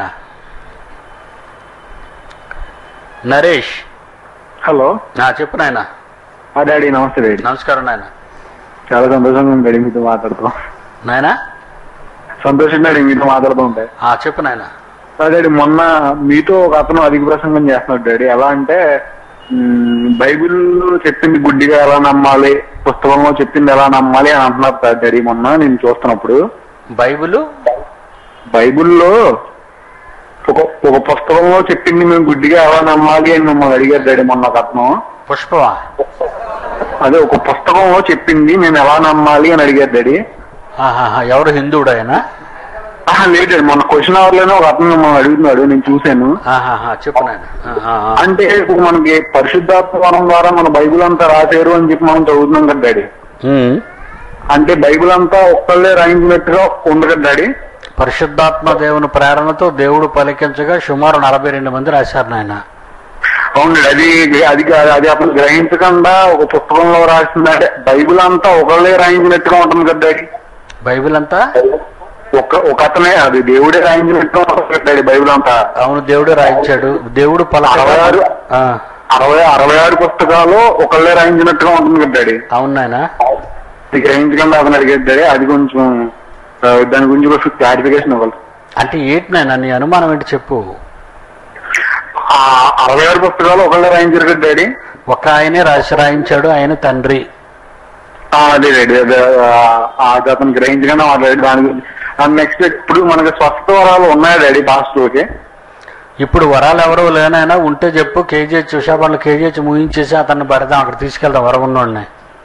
నరేష్ హలో నా చెప్పు నాయన ఆ డాడీ నమస్తే డాడీ నమస్కారం నాయన చాలా సంతోషంగా ఉంది డాడీ మీతో మాట్లాడుతాం నాయన సంతోషం డాడీ మీతో మాట్లాడుతూ ఉంటాయి ఆ చెప్పు నాయన ఆ డాడీ మొన్న మీతో ఒక అతను అధిక ప్రసంగం చేస్తున్నాడు డాడీ ఎలా అంటే మ్, బైబిల్ చెప్పింది గుడ్డిగా ఎలా నమ్మాలి పుస్తకంలో చెప్పింది ఎలా నమ్మాలి అని అంటున్నారు సార్ డాడీ మొన్న నేను చూస్తున్నప్పుడు బైబిల్ బైబిల్లో ఒక ఒక పుస్తకంలో చెప్పింది మేము గుడ్డిగా ఎలా నమ్మాలి అని మిమ్మల్ని అడిగారు డాడీ మొన్న ఒక అతను పుష్పమా అదే ఒక పుస్తకంలో చెప్పింది మేము ఎలా నమ్మాలి అని అడిగారు డాడీ ఆహాహా, ఎవరు హిందువుడు ఆయన ఆహా, లేదు డాడీ మొన్న క్వశ్చన్ అవర్ లోనే ఒక అతను మిమ్మల్ని అడుగుతున్నాడు నేను చూశాను ఆహాహా, చెప్పు నాయన ఆ, ఆ, ఆ. అంటే ఇప్పుడు మనకి పరిశుద్ధాత్మ వరం ద్వారా మన బైబిల్ అంతా రాశారు అని చెప్పి మనం చదువుతున్నాం కదా డాడీ ఉమ్. అంటే బైబిల్ అంతా ఒక్కళ్ళే రాయించినట్టుగా ఉంది కదా డాడీ పరిశుద్ధాత్మ దేవుని ప్రేరణతో దేవుడు పలికించగా సుమారు నలభై రెండు మంది రాశారు నాయన అవును అది అది కాదు, అది అసలు గ్రహించకుండా ఒక పుస్తకంలో రాసింది అంటే బైబిల్ అంతా ఒకళ్ళే రాయించినట్టుగా ఉంటుంది కదా డాడీ బైబిల్ అంతా ఒక ఒక అతనే అది దేవుడే రాయించినట్టుగా ఉంటుంది కదా డాడీ బైబిల్ అంతా అవును దేవుడు రాయించాడు దేవుడు పలకగా అరవై ఆరు ఆ, అరవై అరవై ఆరు పుస్తకాలు ఒకళ్ళే రాయించినట్టుగా ఉంటుంది కదా డాడీ అవును నాయన ఇది గ్రహించకుండా అతను అడిగేది డాడీ అది కొంచెం ఆ, దాని గురించి కొంచెం క్లారిఫికేషన్ ఇవ్వాలి అంటే ఏంటి నాయన నీ అనుమానం ఏంటి చెప్పు ఆ అరవై ఆరు పుస్తకాలు ఒకళ్ళే రాయించారు కదా డాడీ ఒక ఆయనే రాసి రాయించాడు ఆయన తండ్రి ఆ, అదే డాడీ అదే ఆ, అది అతను గ్రహించగానే మాట్లాడాడు దాని గురించి నెక్స్ట్ ఇప్పుడు మనకి స్వస్థ వరాలు ఉన్నాయా డాడీ పాస్టర్కి ఇప్పుడు వరాలు ఎవరు లేనైనా ఉంటే చెప్పు కేజీహెచ్ ఉషాబండ్లు కేజీహెచ్ ముగించేసి అతన్ని పడదాం అక్కడ తీసుకెళ్దాం వరమున్నోడిని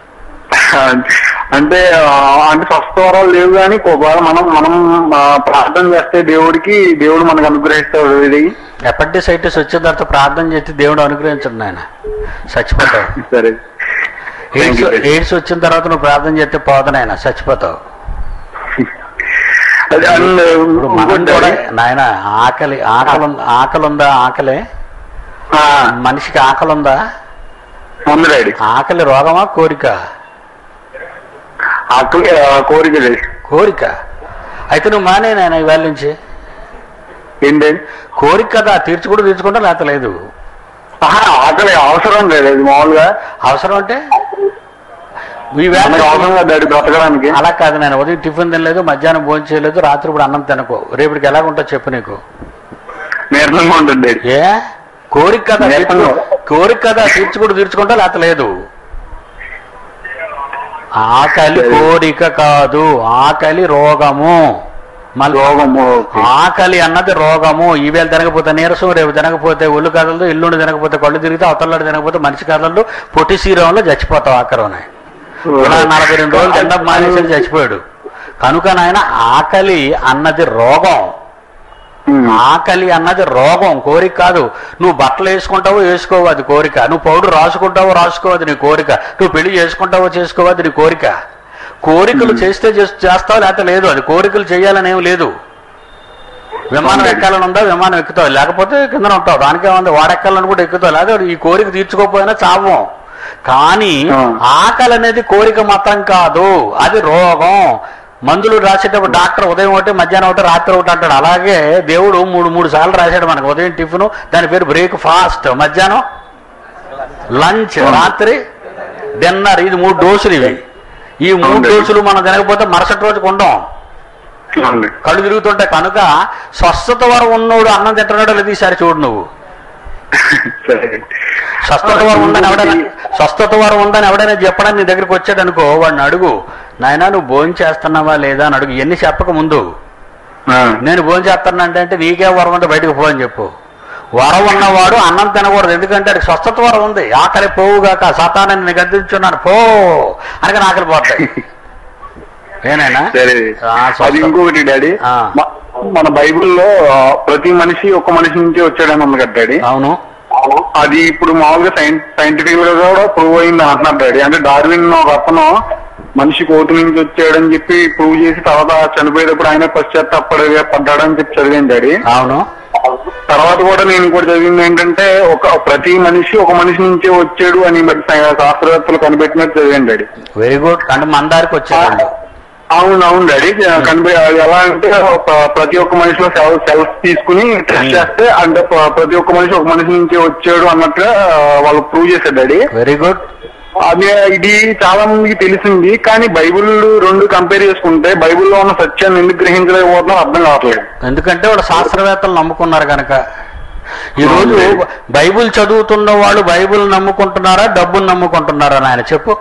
అంటే ఆ, అంటే స్వస్థ వరాలు లేవు కానీ ఒకవేళ మనం మనం ఆ, ప్రార్థన చేస్తే దేవుడికి దేవుడు మనకు అనుగ్రహిస్తాడు ఇది ఎపటిసైటిస్ వచ్చిన తర్వాత ప్రార్థన చేసి దేవుడు అనుగ్రహించడు నాయన చచ్చిపోతావు సరే Thank AIDS you, Daddy. AIDS వచ్చిన తర్వాత నువ్వు ప్రార్థన చేస్తే పోదనాయన చచ్చిపోతావు అదే, and, ఇప్పుడు మనం ఇంకోటి కూడా డాడీ, నాయన ఆకలి ఆకలి ఉందా ఆకలి ఉందా ఆకలి ఆ, మనిషికి ఆకలి ఉందా ఉంది డాడీ ఆకలి రోగమా కోరిక ఆకలి ఆ, కోరిక డాడీ కోరిక అయితే నువ్వు మానే నాయన ఇవాళ నుంచి ఏంటి కోరిక కదా తీర్చుకుంటూ తీర్చుకుంటా లేత లేదు ఆహా, ఆకలి అవసరం లేదు అది మామూలుగా అవసరం అంటే ఈవేళ మనకి అవసరం కదా డాడీ బ్రతకడానికి అలా కాదు నేను ఉదయం టిఫిన్ తినలేదు మధ్యాహ్నం భోజనం చేయలేదు రాత్రి ఇప్పుడు అన్నం తినకు రేపటికి ఎలాగ ఉంటా చెప్పు నీకు నీరసంగా ఉంటుంది డాడీ ఏ కోరిక కదా నేర్పంగా. తీర్చుకో- కోరిక కదా తీర్చుకుంటూ తీర్చుకుంటా లేత లేదు ఆకలి కోరిక కాదు ఆకలి రోగము మళ్ళీ రోగము ఓకే. ఆకలి అన్నది రోగము ఈవేళ తినకపోతే నీరసం రేపు తినకపోతే ఒళ్ళు కదలదు ఎల్లుండి తినకపోతే కళ్ళు తిరిగితే అవతలడు తినకపోతే మనిషి కదలదు పొట్టి శరీరంలో చచ్చిపోతావు ఆకలినే ఇలా నలభై రెండు రోజులు తినడం మానేసి చచ్చిపోయాడు కనుక నాయన ఆకలి అన్నది రోగం ఉమ్. ఆకలి అన్నది రోగం కోరిక కాదు నువ్వు బట్టలు వేసుకుంటావో వేసుకోవు అది కోరిక నువ్వు పౌడర్ రాసుకుంటావో రాసుకోవు అది నీ కోరిక నువ్వు పెళ్లి చేసుకుంటావో చేసుకోవు అది నీ కోరిక కోరికలు చేస్తే చేస్- చేస్తావు లేకపోతే లేదు అది కోరికలు చేయాలని ఏం లేదు విమానం ఎక్కాలని ఉందా విమానం ఎక్కుతావు లేకపోతే కింద ఉంటావు దానికేముంది వాడెక్కాలని కూడా ఎక్కుతావు లేకపోతే ఈ కోరిక తీర్చుకోకపోయినా చావం కానీ ఆ. ఆకలి అనేది కోరిక మాత్రం కాదు అది రోగం మందులు రాసేటప్పుడు డాక్టర్ ఉదయం ఒకటి మధ్యాహ్నం ఒకటి రాత్రి ఒకటి అంటాడు అలాగే దేవుడు మూడు మూడు సార్లు రాశాడు మనకు ఉదయం టిఫిన్ దాని పేరు బ్రేక్ ఫాస్ట్ మధ్యాహ్నం లంచ్ రాత్రి డిన్నర్ ఇది మూడు డోసులు ఇవి ఈ మూడు అవునండి. డోసులు మనం తినకపోతే మరుసటి రోజుకు ఉండం అవునండి. కళ్ళు తిరుగుతుంటాయి కనుక స్వస్థత వరం ఉన్నోడు అన్నం తింటున్నాడో లేదు ఈసారి చూడు నువ్వు సరే స్వస్థత వరం ఉందని ఎవడైనా స్వస్థత వరం ఉందని ఎవడైనా చెప్పడానికి నీ దగ్గరికి వచ్చాడు అనుకో వాడిని అడుగు నాయనా నువ్వు భోజనం చేస్తున్నావా లేదా అని అడుగు ఎన్ని చెప్పక ముందు ఆ. నేను భోజనం చేస్తానంటే అంటే నీకే వరం ఉంటే బయటకు పో అని చెప్పు వరం ఉన్నవాడు అన్నం తినకూడదు ఎందుకంటే అది స్వస్థత వరం ఉంది ఆకలి పోవుగాక సతానని నేను గద్దించున్నాను పో అనగా ఆకలి పోతాయి ఏనైనా సరే ఆ, అది స్వస్థత. ఇంకొకటి డాడీ ఆ. మ- మన బైబిల్లో ఆ, ప్రతి మనిషి ఒక మనిషి నుంచి వచ్చాడని ఉంది కదా డాడీ అవును అది ఇప్పుడు మామూలుగా సైంటిఫిక్ గా కూడా ప్రూవ్ అయింది అంటున్నారు డాడీ అంటే డార్విన్ ఒక అతను మనిషి కోతి నుంచి వచ్చాడని చెప్పి ప్రూవ్ చేసి తర్వాత చనిపోయేటప్పుడు ఆయన పశ్చాత్తాపడ పడ్డాడని చెప్పి చదివాను డాడీ అవును తర్వాత కూడా నేను కూడా చదివింది ఏంటంటే ఒక ప్రతి మనిషి ఒక మనిషి నుంచే వచ్చాడు అని మరి సై- శాస్త్రవేత్తలు కనిపెట్టినట్టు చదివాను డాడీ వెరీ గుడ్ అంటే మన దారికి వచ్చేదండి అవును అవును డాడీ కనిపి అది ఎలా అంటే ఒక ప్రతి ఒక్క మనిషిలో సెల్ సెల్ఫ్ తీసుకుని టెస్ట్ చేస్తే అంటే ప్ర- ప్రతి ఒక్క మనిషి ఒక మనిషి నుంచి వచ్చాడు అన్నట్టుగా ఆ, వాళ్ళు ప్రూవ్ చేశారు డాడీ వెరీ గుడ్ అది ఇది చాలా మందికి తెలిసింది కానీ బైబిల్ రెండు కంపేర్ చేసుకుంటే బైబిల్లో ఉన్న సత్యాన్ని ఎందుకు గ్రహించలేకపోతున్నారో అర్థం కావట్లేదు ఎందుకంటే వాడు శాస్త్రవేత్తలు నమ్ముకున్నారు కనుక ఈ రోజు అవును. బైబిల్ చదువుతున్న వాళ్ళు బైబిల్ నమ్ముకుంటున్నారా డబ్బులు నమ్ముకుంటున్నారా నాయన చెప్పు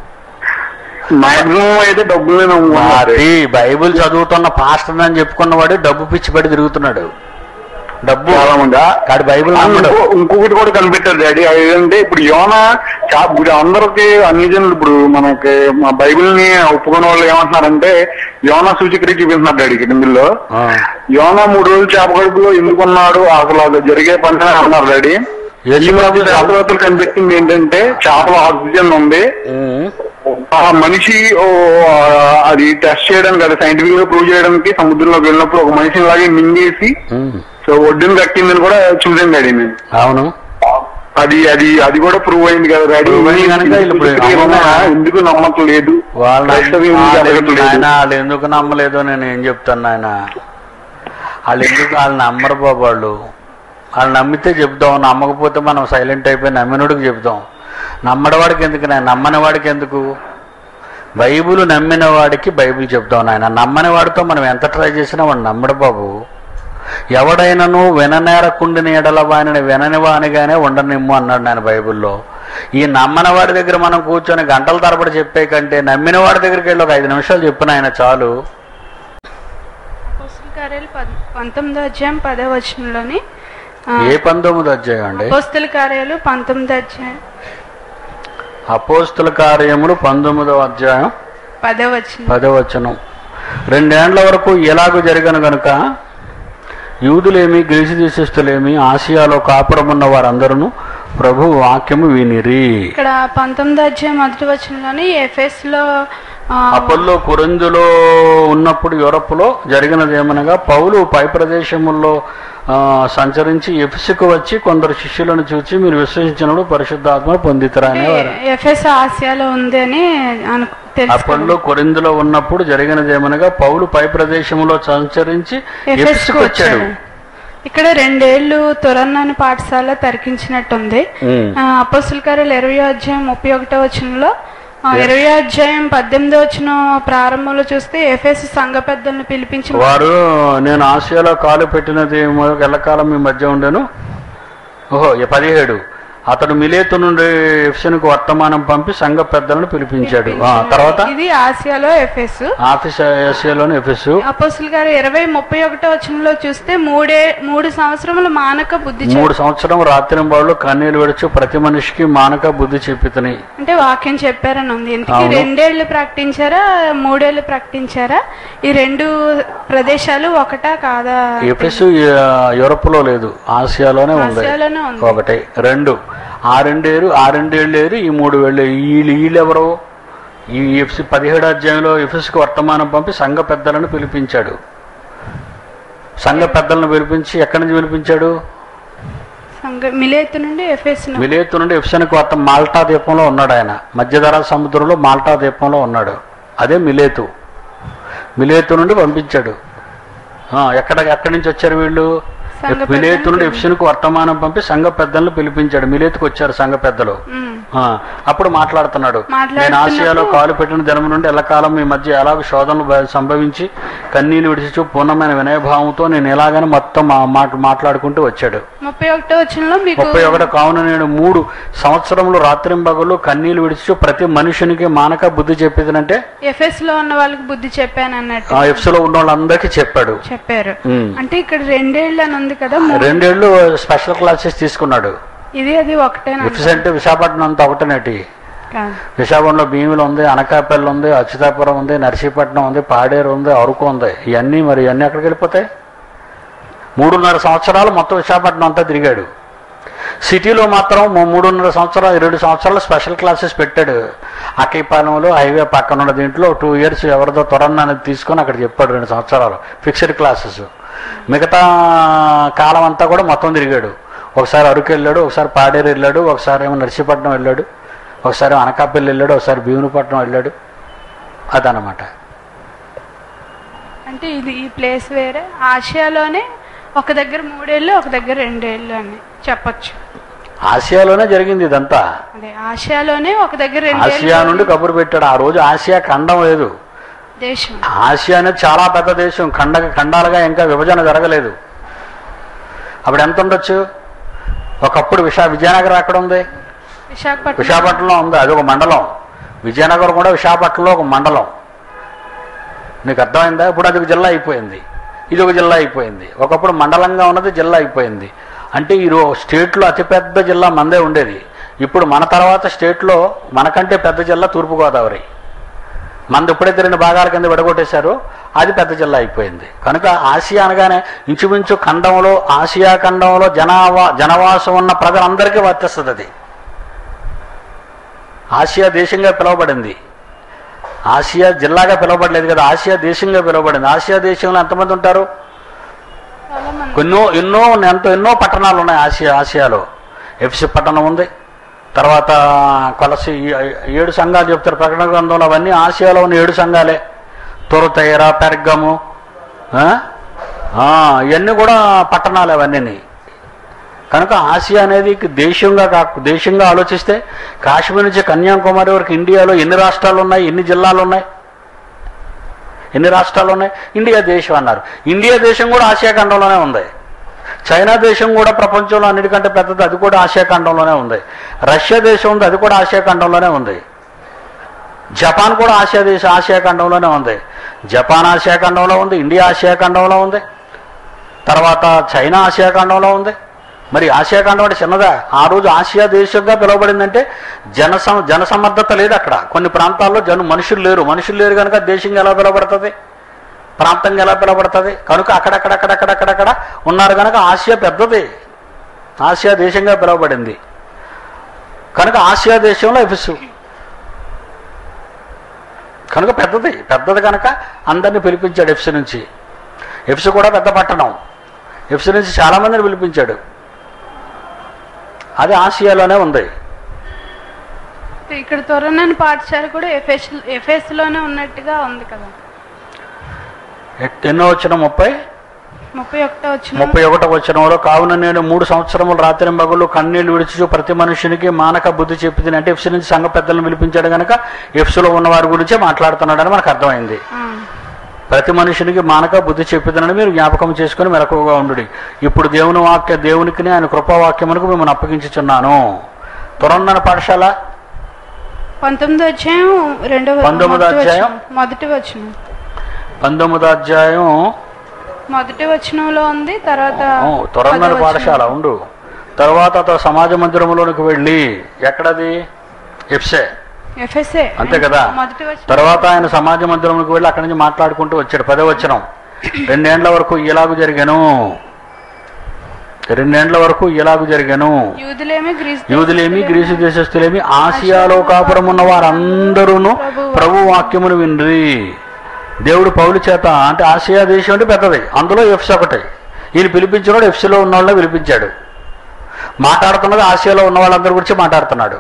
మాక్సిమం అయితే డబ్బులే నమ్ముకున్నారు అది బైబిల్ చదువుతున్న పాస్టర్ అని చెప్పుకున్నవాడు డబ్బు పిచ్చిపడి తిరుగుతున్నాడు డబ్బు చాలా మంది కాడు బైబిల్ నమ్మడు ఇంకో- ఇంకొకటి కూడా కనిపెట్టారు డాడీ అదేంటే ఇప్పుడు యోన చా- ఇప్పుడు అందరికి అన్ని జనులు ఇప్పుడు మనకి మా బైబిల్ ని ఒప్పుకున్న వాళ్ళు ఏమంటున్నారంటే యోన సూచికరి చూపిస్తున్నారు డాడీ కిందిలో ఆ. యోన మూడు రోజులు చేప కడుపులో ఎందుకున్నాడు అసలు అది జరిగే పని అని అన్నారు డాడీ యేసు ఈ మధ్య ప్రభు శాస్త్రవేత్తలు కనిపెట్టింది ఏంటంటే చేపలో ఆక్సిజన్ ఉంది ఉమ్. ఆ మనిషి ఓ, ఆ, అది టెస్ట్ చేయడానికి అది సైంటిఫిక్ గా ప్రూవ్ చేయడానికి సముద్రంలోకి వెళ్ళినప్పుడు ఒక మనిషిని లాగే మింగేసి ఉమ్. సో ఒడ్డుని కట్టిందని కూడా చూసాను డాడీ నేను అవును అది అది అది కూడా ప్రూవ్ అయింది కదా డాడీ Prove అయింది కనుక వీళ్ళు ఇప్పుడు ఏమన్నా అవునా? ఎందుకు నమ్మట్లేదు వాళ్ళ క్రైస్తవ్యం ఎందుకు ఎదగట్లేదు? ఆయన వాళ్ళు ఎందుకు నమ్మలేదో నేను ఏం చెప్తాను ఆయన వాళ్ళు ఎందుకు వాళ్ళు నమ్మరు బాబు వాళ్ళు వాళ్ళు నమ్మితే చెప్తాం నమ్మకపోతే మనం సైలెంట్ అయిపోయి నమ్మినోడికి చెప్తాం నమ్మడవాడికి ఎందుకు నేను నమ్మని వాడికి ఎందుకు బైబిల్ నమ్మిన వాడికి బైబిల్ చెప్తాం నాయన నమ్మని వాడితో మనం ఎంత ట్రై చేసినా వాడు నమ్మడు బాబు ఎవడైనను విననేరకుండి నీడల వానిని వినని వానిగానే ఉండనిమ్ము అన్నాడు నేను బైబిల్లో ఈ నమ్మని వాడి దగ్గర మనం కూర్చొని గంటల తరబడి చెప్పే కంటే నమ్మిన వాడి దగ్గరికి వెళ్ళి ఒక ఐదు నిమిషాలు చెప్పిన ఆయన చాలు అపోస్తుల కార్యాలు పద్- పంతొమ్మిదో అధ్యాయం పదో వచనంలోని ఆ, ఏ పంతొమ్మిది అధ్యాయం అండి అపోస్తుల కార్యాలు పంతొమ్మిదో అధ్యాయం అపోస్తుల కార్యములు పంతొమ్మిదవ అధ్యాయం పదో వచనం పదవచనం రెండేండ్ల వరకు ఎలాగూ జరిగను గనుక యూదులేమి గ్రీసు దేశస్థులేమి ఆసియాలో కాపురమున్న వారందరూ ప్రభు వాక్యము వినిరి ఇక్కడ పంతొమ్మిదో అధ్యాయం మొదటి వచనంలోని ఎఫెస్ లో ఆ, అపోల్లో కొరిందులో ఉన్నప్పుడు యూరప్లో జరిగినది ఏమనగా పౌలు పై ప్రదేశముల్లో ఆ, సంచరించి ఎఫ్సుకు వచ్చి కొందరు శిష్యులను చూచి మీరు విశ్వసించినప్పుడు పరిశుద్ధాత్మ పొందితరా అనేవారు ఎఫెస్ ఆసియాలో ఉంది అని అనుకు అప్పట్లో తెలుసు కొరిందులో ఉన్నప్పుడు జరిగినది ఏమనగా పౌలు పై ప్రదేశంలో సంచరించి ఎఫెస్కు ఎఫెసుకు వచ్చాడు వచ్చాడు ఇక్కడ రెండేళ్లు తురన్నాని పాఠశాల తరికించినట్టుంది ఉమ్. ఆ, అపోస్తుల కార్యాలు ఇరవై అధ్యాయం ముప్పై ఒకటో వచనంలో ఆ, ఇరవై అధ్యాయం పద్దెనిమిదో వచ్చిన ప్రారంభంలో చూస్తే ఎఫ్ఎస్ సంఘ పెద్దలను పిలిపించి వారు నేను ఆసియాలో కాలు పెట్టినది మొ- ఎల్లకాలం మీ మధ్య ఉండెను ఓహో ఈ పదిహేడు అతడు మిలేతు నుండి ఎఫ్సన్కు వర్త వర్తమానం పంపి సంఘ పెద్దలను పిలిపించాడు ఆ, తర్వాత ఇది ఆసియాలో ఎఫెస్ ఆఫీస్ ఏసియాలోని ఎఫెస్ అపోస్తుల గారు ఇరవై ముప్పై ఒకటో వచనంలో చూస్తే మూడే మూడు సంవత్సరములు మానక బుద్ధి చెప్- మూడు సంవత్సరం రాత్రి బాళ్ళు కన్నీళ్ళు విడుచు ప్రతి మనిషికి మానక బుద్ధి చెప్పితని అంటే వాక్యం చెప్పారని ఉంది ఇంతకీ అవును. రెండేళ్లు ప్రకటించారా మూడేళ్లు ప్రకటించారా ఈ రెండు ప్రదేశాలు ఒకటా కాదా ఎఫెస్ యూరప్ లో లేదు ఆసియాలోనే ఉంది ఆసియాలోనే ఉంది ఒకటి రెండు ఆ రెండేరు ఆ రెండేళ్ళు ఏరు ఈ మూడు వేళ్ళు వీళ్ళు వీళ్ళెవరు ఈ ఎఫ్సి పదిహేడు అధ్యాయంలో ఎఫ్ఎస్కి వర్తమానం పంపి సంఘ పెద్దలను పిలిపించాడు సంఘ పెద్దలను పిలిపించి ఎక్కడి నుంచి పిలిపించాడు సంగ- మిలేతు నుండి ఎఫెస్ ను- మిలేతు నుండి ఎఫ్సన్కి వర్త మాల్టా ద్వీపంలో ఉన్నాడు ఆయన మధ్యధరా సముద్రంలో మాల్టా ద్వీపంలో ఉన్నాడు అదే మిలేతు మిలేతు నుండి పంపించాడు ఆ, ఎక్కడ ఎక్కడి నుంచి వచ్చారు వీళ్ళు సంఘ మిలేతు నుండి ఎఫ్సన్కి వర్తమానం పంపి సంఘ పెద్దలను పిలిపించాడు మిలేతుకు వచ్చారు సంఘ పెద్దలు ఉమ్. ఆ, అప్పుడు మాట్లాడుతున్నాడు నేను మాట్లాడుతున్నప్పుడు- ఆసియాలో కాలు పెట్టిన దినం నుండి ఎల్లకాలం మీ మధ్య ఎలాగ శోధనలు బ- సంభవించి కన్నీళ్లు విడిచి పూర్ణమైన వినయభావంతో నేను ఎలాగని మొత్తం మా- మాట మాట్లాడుకుంటూ వచ్చాడు ముప్పై ఒకటో వచనంలో మీకు ముప్పై ఒకటి కావున నేను మూడు సంవత్సరములు రాత్రింబగలు కన్నీళ్లు విడిచి ప్రతి మనుషునికి మానక బుద్ధి చెప్పేదినంటే ఎఫెస్ లో ఉన్న వాళ్ళకి బుద్ధి చెప్పాను అన్నట్టు ఆ ఎఫ్స్ లో ఉన్న వాళ్ళందరికీ చెప్పాడు చెప్పారు ఉమ్. అంటే ఇక్కడ రెండేళ్ళు అని ఉంది కదా మూ- రెండేళ్లు స్పెషల్ క్లాసెస్ తీసుకున్నాడు ఇది అది ఒకటేనా ఎఫ్స్ అంటే విశాఖపట్నం అంతా ఒకటేనేటి కాదు. విశాఖపట్నంలో భీములు ఉంది అనకాపల్లి ఉంది అచ్యుతాపురం ఉంది నర్సీపట్నం ఉంది పాడేరు ఉంది అరకు ఉంది ఇవన్నీ మరి ఇవన్నీ ఎక్కడికి వెళ్ళిపోతాయి మూడున్నర సంవత్సరాలు మొత్తం విశాఖపట్నం అంతా తిరిగాడు సిటీలో మాత్రం మూ- మూడున్నర సంవత్సరాలు రెండు సంవత్సరాలు స్పెషల్ క్లాసెస్ పెట్టాడు అక్కీపాలెంలో హైవే పక్కన ఉన్న దీంట్లో టూ ఇయర్స్ ఎవరిదో త్వరన్న అనేది తీసుకొని అక్కడ చెప్పాడు రెండు సంవత్సరాలు ఫిక్స్డ్ క్లాసెస్ మిగతా కాలం అంతా కూడా మొత్తం తిరిగాడు ఒకసారి అరకు వెళ్ళాడు ఒకసారి పాడేరు వెళ్ళాడు ఒకసారి ఏమో నర్సీపట్నం వెళ్ళాడు ఒకసారి అనకాపల్లి వెళ్ళాడు ఒకసారి భీమునిపట్నం వెళ్ళాడు అదనమాట అంటే ఇది ఈ ప్లేస్ వేరే ఆసియాలోనే ఒక దగ్గర మూడేళ్ళు ఒక దగ్గర రెండేళ్ళు అని చెప్పొచ్చు ఆసియాలోనే జరిగింది ఇదంతా అదే ఆసియాలోనే ఒక దగ్గర ఆసియా నుండి రెండేళ్ళు కబురు పెట్టాడు ఆ రోజు ఆసియా ఖండం లేదు దేశం ఆసియా అనేది చాలా పెద్ద దేశం ఖండ ఖండాలుగా ఇంకా విభజన జరగలేదు అప్పుడు ఎంత ఉండొచ్చు ఒకప్పుడు విశా విజయనగరం ఎక్కడ ఉంది విశాఖపట్నం విశాఖపట్నంలో ఉంది అది ఒక మండలం విజయనగరం కూడా విశాఖపట్నంలో ఒక మండలం నీకు అర్థమైందా ఇప్పుడు అది ఒక జిల్లా అయిపోయింది ఇది ఒక జిల్లా అయిపోయింది ఒకప్పుడు మండలంగా ఉన్నది జిల్లా అయిపోయింది అంటే ఈ రో స్టేట్లో అతిపెద్ద జిల్లా మందే ఉండేది ఇప్పుడు మన తర్వాత స్టేట్లో మనకంటే పెద్ద జిల్లా తూర్పుగోదావరి మనది ఎప్పుడైతే రెండు భాగాల కింద విడగొట్టేశారో అది పెద్ద జిల్లా అయిపోయింది కనుక ఆసియా అనగానే ఇంచుమించు ఖండంలో ఆసియా ఖండంలో జనావా జనవాసం ఉన్న ప్రజలందరికీ వర్తిస్తుంది అది ఆసియా దేశంగా పిలువబడింది ఆసియా జిల్లాగా పిలువబడలేదు కదా ఆసియా దేశంగా పిలువబడింది ఆసియా దేశంలో ఎంతమంది ఉంటారు చాలా మంది ఎన్నో ఎన్నో ఎంతో ఎన్నో పట్టణాలు ఉన్నాయి ఆసియా ఆసియాలో ఎఫ్సి పట్టణం ఉంది తర్వాత కొలసి ఏడు సంఘాలు చెప్తారు ప్రకటన గ్రంథంలో అవన్నీ ఆసియాలో ఉన్న ఏడు సంఘాలే తొరతైర పెర్గము ఆ? ఆ, ఇవన్నీ కూడా పట్టణాలు అవన్నీ కనుక ఆసియా అనేది దేశంగా కాకు దేశంగా ఆలోచిస్తే కాశ్మీర్ నుంచి కన్యాకుమారి వరకు ఇండియాలో ఎన్ని రాష్ట్రాలు ఉన్నాయి ఎన్ని జిల్లాలు ఉన్నాయి ఎన్ని రాష్ట్రాలు ఉన్నాయి ఇండియా దేశం అన్నారు ఇండియా దేశం కూడా ఆసియా ఖండంలోనే ఉంది చైనా దేశం కూడా ప్రపంచంలో అన్నిటికంటే పెద్దది అది కూడా ఆసియా ఖండంలోనే ఉంది రష్యా దేశం ఉంది అది కూడా ఆసియా ఖండంలోనే ఉంది జపాన్ కూడా ఆసియా దేశం ఆసియా ఖండంలోనే ఉంది జపాన్ ఆసియా ఖండంలో ఉంది ఇండియా ఆసియా ఖండంలో ఉంది తర్వాత చైనా ఆసియా ఖండంలో ఉంది మరి ఆసియా ఖండం అంటే చిన్నదా ఆ రోజు ఆసియా దేశంగా పిలువబడిందంటే జన సమ- జన సమర్థత లేదు అక్కడ కొన్ని ప్రాంతాల్లో జన మనుషులు లేరు మనుషులు లేరు కనుక దేశంగా ఎలా పిలువబడుతుంది ప్రాంతంగా ఎలా పిలువబడుతుంది కనుక అక్కడక్కడక్కడక్కడక్కడక్కడ ఉన్నారు కనుక ఆసియా పెద్దది ఆసియా దేశంగా పిలువబడింది కనుక ఆసియా దేశంలో ఎఫిసు కనుక పెద్దది పెద్దది కనుక అందరిని పిలిపించాడు ఎఫ్సి నుంచి ఎఫ్సి కూడా పెద్ద పట్టణం ఎఫ్సి నుంచి చాలామందిని పిలిపించాడు అది ఆసియాలోనే ఉంది ఇక్కడ త్వరనని పాఠశాల కూడా ఎఫ్ఎస్ ఎఫ్ఎస్ లోనే ఉన్నట్టుగా ఉంది కదా ఎ- ఎన్నో వచ్చిన ముప్పై ముప్పై ఒకటో వచ్చిన ముప్పై ఒకటో వచ్చినంలో కావున నేను మూడు సంవత్సరములు రాత్రి మగులు కన్నీళ్లు విడిచి ప్రతి మనుషునికి మానక బుద్ధి చెప్పింది అంటే ఎఫ్సి నుంచి సంఘ పెద్దలను పిలిపించాడు కనుక ఎఫ్సిలో ఉన్న వారి గురించే మాట్లాడుతున్నాడని మనకు అర్థమైంది ప్రతి మనుషునికి మానక బుద్ధి చెప్పిదనని మీరు జ్ఞాపకం చేసుకుని మెలకువగా ఉండు ఇప్పుడు దేవుని వాక్య దేవునికి ఆయన కృపావాక్యమునకు మిమ్మల్ని అప్పగించుచున్నాను త్వరన్న పాఠశాల పంతొమ్మిదో అధ్యాయం రెండవ పంతొమ్మిదో మొదటి అధ్యాయం? వచనం. మొదటి వచనం పంతొమ్మిదో అధ్యాయం మొదటి వచనంలో ఉంది తర్వాత ఓ, తొరంగన పదో వచనం. పాఠశాల ఉండు తర్వాత అతను సమాజ మందిరంలోనికి వెళ్ళి ఎక్కడది ఎఫ్సే ఎఫ్ఎస్ఏ అంతే కదా మొదటి వచనం తర్వాత ఆయన సమాజ మందిరంలోకి వెళ్ళి అక్కడి నుంచి మాట్లాడుకుంటూ వచ్చాడు పదే వచ్చిన రెండేండ్ల వరకు ఇలాగు జరిగాను రెండేండ్ల వరకు ఇలాగు జరిగాను యూదులేమి గ్రీసు యూదులేమి గ్రీసు దేశస్తులేమి ఆసియాలో కాపురం ఉన్న వారందరూ ప్రభు వాక్యమును వినరి దేవుడు పౌలు చేత అంటే ఆసియా దేశం అంటే పెద్దది అందులో ఎఫ్స్ ఒకటి ఈయన పిలిపించినాడు ఎఫ్సీలో ఉన్న వాళ్ళని పిలిపించాడు మాట్లాడుతున్నది ఆసియాలో ఉన్న వాళ్ళందరి గురించి మాట్లాడుతున్నాడు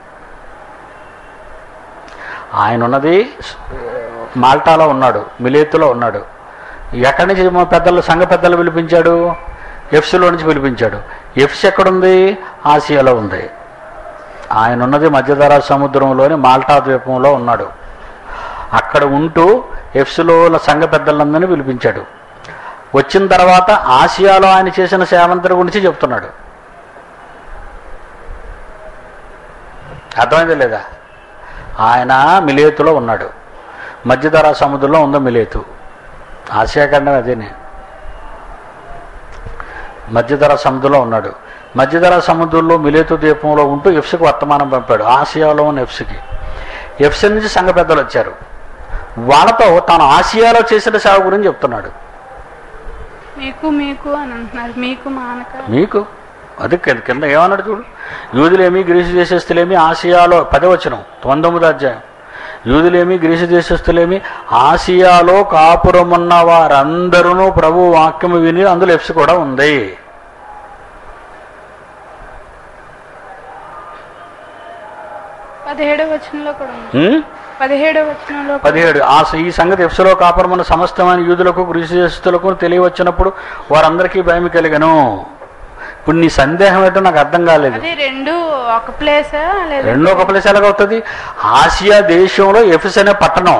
ఆయన ఉన్నది మాల్టాలో ఉన్నాడు మిలేతులో ఉన్నాడు ఎక్కడి నుంచి మా పెద్దలు సంఘ పెద్దలు పిలిపించాడు ఎఫ్సీలో నుంచి పిలిపించాడు ఎఫ్స్ ఎక్కడుంది ఆసియాలో ఉంది ఆయన ఉన్నది మధ్యధరా సముద్రంలోని మాల్టా ద్వీపంలో ఉన్నాడు అక్కడ ఉంటూ ఎఫ్స్లో ఉన్న సంఘ పెద్దలందరినీ పిలిపించాడు వచ్చిన తర్వాత ఆసియాలో ఆయన చేసిన సేవంతరి గురించి చెప్తున్నాడు అర్థమైంది లేదా ఆయన మిలేతులో ఉన్నాడు మధ్యధరా సముద్రంలో ఉందో మిలేతు ఆసియా ఖండం అదేనే మధ్యధర సముద్రంలో ఉన్నాడు మధ్యధర సముద్రంలో మిలేతు ద్వీపంలో ఉంటూ ఎఫ్సికి వర్తమానం పంపాడు ఆసియాలో ఉన్న ఎఫ్సికి ఎఫ్సి నుంచి సంఘ పెద్దలు వచ్చారు వాళ్ళతో తాను ఆసియాలో చేసిన సేవ గురించి చెప్తున్నాడు మీకు మీకు అని అంటున్నారు మీకు మానక మీకు అది కింద కింద ఏమన్నాడు చూడు యూదులేమి గ్రీసు దేశస్తులేమి ఆసియాలో పదవచనం పంతొమ్మిది అధ్యాయం యూదులేమి గ్రీసు దేశస్తులేమి ఆసియాలో కాపురమున్న వారందరూ ప్రభు వాక్యము విని అందులో ఎఫ్స్ కూడా ఉంది పదిహేడవ వచనంలో కూడా ఉంది ఉం? పదిహేడవ వచనంలో కూడా పదిహేడు ఆ ఈ సంగతి ఎఫ్సలో కాపురమున్న సమస్తమైన యూదులకు గ్రీసు దేశస్తులకు తెలియవచ్చినప్పుడు వారందరికీ భయం కలిగను ఇప్పుడు నీ సందేహం ఏంటో నాకు అర్థం కాలేదు అది రెండు ఒక ప్లేసా లేదా రెండో ఒక ప్లేస్ ఎలాగవుతుంది ఆసియా దేశంలో ఎఫెస్ అనే పట్టణం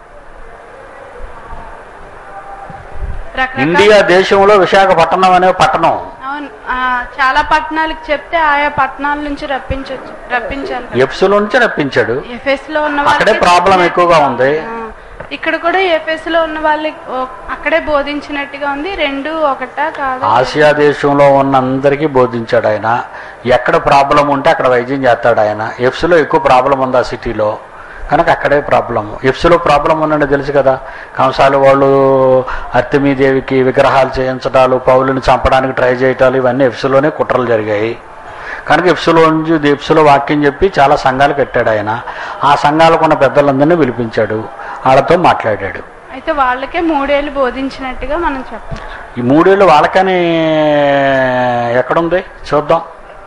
రకరకాల ఇండియా దేశంలో విశాఖపట్నం అనే పట్టణం అవును ఆ, చాలా పట్టణాలకు చెప్తే ఆయా పట్టణాల నుంచి రప్పించవచ్చు రప్పించాలి కదా. ఎఫ్స్లో నుంచి రప్పించాడు ఎఫ్ఎస్ లో ఉన్న అక్కడే వాళ్ళకి ప్రాబ్లం ఎక్కువగా ఉంది ఆ, ఇక్కడ కూడా ఎఫ్ఎస్ లో ఉన్న వాళ్ళకి ఓ- అక్కడే బోధించినట్టుగా ఉంది రెండు ఒకటా కాదు ఆసియా దేశంలో ఉన్న అందరికీ బోధించాడు ఆయన ఎక్కడ ప్రాబ్లం ఉంటే అక్కడ వైద్యం చేస్తాడు ఆయన ఎఫ్స్లో ఎక్కువ ప్రాబ్లం ఉంది ఆ సిటీలో కనుక అక్కడే ప్రాబ్లం ఎఫ్స్లో ప్రాబ్లం ఉందని తెలుసు కదా కంసాలు వాళ్ళు అర్తిమీదేవికి విగ్రహాలు చేయించడాలు పౌలుని చంపడానికి ట్రై చేయటాలు ఇవన్నీ ఎఫ్స్లోనే కుట్రలు జరిగాయి కనుక ఎఫ్స్లో నుంచి ఎఫ్స్లో వాక్యం చెప్పి చాలా సంఘాలు కట్టాడు ఆయన ఆ సంఘాలకు ఉన్న పెద్దలందరినీ పిలిపించాడు వాళ్ళతో మాట్లాడాడు అయితే వాళ్ళకే మూడేళ్ళు బోధించినట్టుగా మనం చెప్పచ్చు ఈ మూడేళ్ళు వాళ్ళకని ఎక్కడుంది చూద్దాం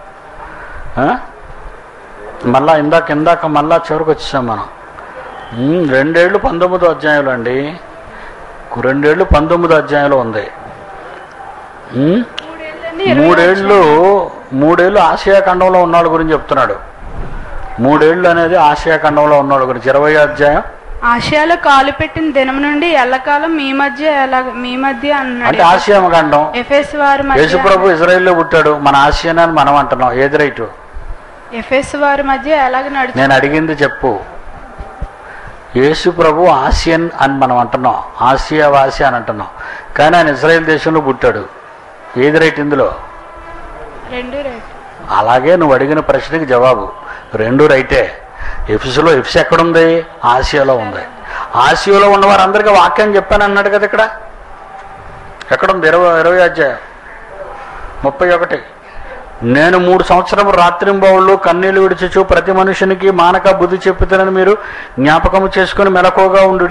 ఆ? మళ్ళా ఇందాక ఇందాక మళ్ళా చివరికి వచ్చేసాం మనం ఉమ్, రెండేళ్ళు పంతొమ్మిదో అధ్యాయంలో అండి రెండేళ్ళు పంతొమ్మిదో అధ్యాయంలో ఉంది ఉమ్, మూడేళ్ళని ఇరవై మూడేళ్ళు మూడేళ్ళు ఆసియా ఖండంలో ఉన్నవాళ్ళ గురించి చెప్తున్నాడు మూడేళ్ళు అనేది ఆసియా ఖండంలో ఉన్నవాళ్ళ గురించి ఇరవై అధ్యాయం ఆసియాలో కాలు పెట్టిన దినం నుండి ఎల్లకాలం మీ మధ్య ఎలా మీ మధ్య అన్నాడు అంటే ఆసియా ఖండం ఎఫ్ఎస్ వారి మధ్య యేసుప్రభు ఇజ్రాయెల్లో పుట్టాడు మన ఆసియా అని మనం అంటున్నాం ఏది రైటు ఎఫ్ఎస్ వారి మధ్య ఎలాగ నడుచు నేను అడిగింది చెప్పు యేసు ప్రభు ఆసియన్ అని మనం అంటున్నాం ఆసియా వాసి అని అంటున్నాం కానీ ఆయన ఇజ్రాయెల్ దేశంలో పుట్టాడు ఏది రైట్ ఇందులో రెండు రైట్ అలాగే నువ్వు అడిగిన ప్రశ్నకి జవాబు రెండు రైటే ఎఫ్స్లో ఎఫ్స్ ఎక్కడుంది ఆసియాలో ఉంది ఆసియాలో ఉన్న వారందరికీ వాక్యం చెప్పాను అన్నాడు కదా ఇక్కడ ఎక్కడుంది ఇరవై ఇరవై అధ్యాయం ముప్పై ఒకటి నేను మూడు సంవత్సరం రాత్రింబవుళ్ళు కన్నీళ్లు విడిచుచు ప్రతి మనుషునికి మానక బుద్ధి చెప్పుతానని మీరు జ్ఞాపకము చేసుకుని మెలకువగా ఉండు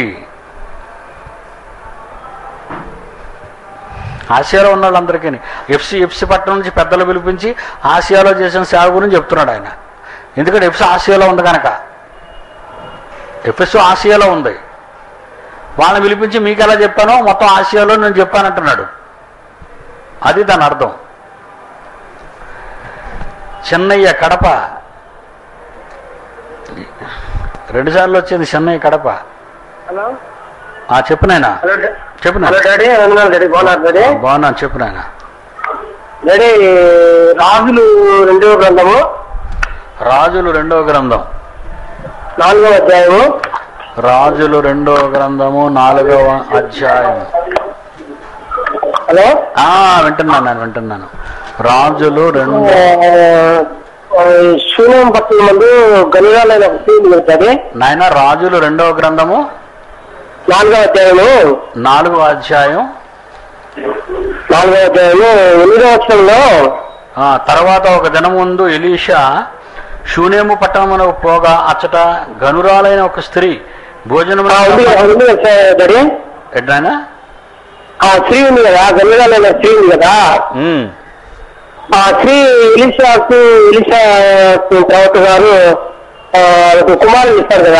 ఆసియాలో ఉన్న వాళ్ళందరికీ ఎఫ్సి ఎఫ్సి పట్టణం నుంచి పెద్దలు పిలిపించి ఆసియాలో చేసిన సేవ గురించి చెప్తున్నాడు ఆయన ఎందుకంటే ఎఫ్సి ఆసియాలో ఉంది కనుక ఎఫ్ఎస్ ఆసియాలో ఉంది వాళ్ళని పిలిపించి మీకు ఎలా చెప్పానో మొత్తం ఆసియాలో నేను చెప్పానంటున్నాడు అది దాని అర్థం చెన్నయ్య కడప రెండుసార్లు వచ్చింది చెన్నయ్య కడప హలో ఆ చెప్పు నాయనా హలో డా- చెప్పు హలో నాయనా డాడీ వందనాలు డాడీ బాగున్నారు డాడీ బాగున్నాను చెప్పు నాయనా డాడీ రాజులు రెండవ గ్రంథము రాజులు రెండవ గ్రంథం నాలుగవ అధ్యాయము రాజులు రెండో గ్రంథము నాలుగవ అధ్యాయం హలో ఆ వింటున్నాను నేను వింటున్నాను రాజులు రెండు శూన్యం పట్టిన ముందు గనురాలైన ఒక స్త్రీ పెడతాది నాయన రాజులు రెండవ గ్రంథము నాలుగవ అధ్యాయము నాలుగవ అధ్యాయం నాలుగవ అధ్యాయము ఎనిమిదవ వచనంలో ఆ తర్వాత ఒక దినం ముందు ఎలీషా శూన్యము పట్టణమునకు పోగా అచ్చట గనురాలైన ఒక స్త్రీ భోజనం ఆ, ఉంది ఉంది కదా డాడీ ఎడ్రానా ఆ స్త్రీ ఉంది కదా గనురాలైన స్త్రీ ఉంది కదా ఉమ్. ఆ స్త్రీ ఇలిషాకు ఇలిషా ప్రవక్త గారు ఆ, ఒక కుమారుని ఇస్తారు కదా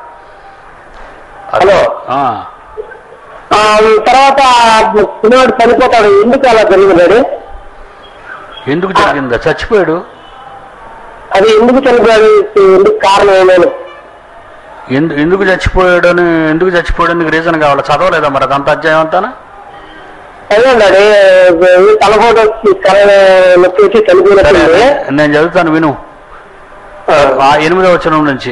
హలో. ఆ. ఆ, తర్వాత కుమారుడు చనిపోతాడు ఎందుకు అలా జరిగింది డాడీ ఎందుకు జరిగిందా చచ్చిపోయాడు అది ఎందుకు చనిపోయాడు ఎందుకు కారణం ఏమైనా ఎందు ఎందుకు చచ్చిపోయాడని ఎందుకు చచ్చిపోయాడని రీజన్ కావాలి చదవలేదా మరి అదంత అధ్యాయం అంతానా అదేండి తలపోటు వచ్చి తల నొప్పి వచ్చి సరే చనిపోయినట్టుంది నేను చదువుతాను విను ఆ ఎనిమిదవ వచనం నుంచి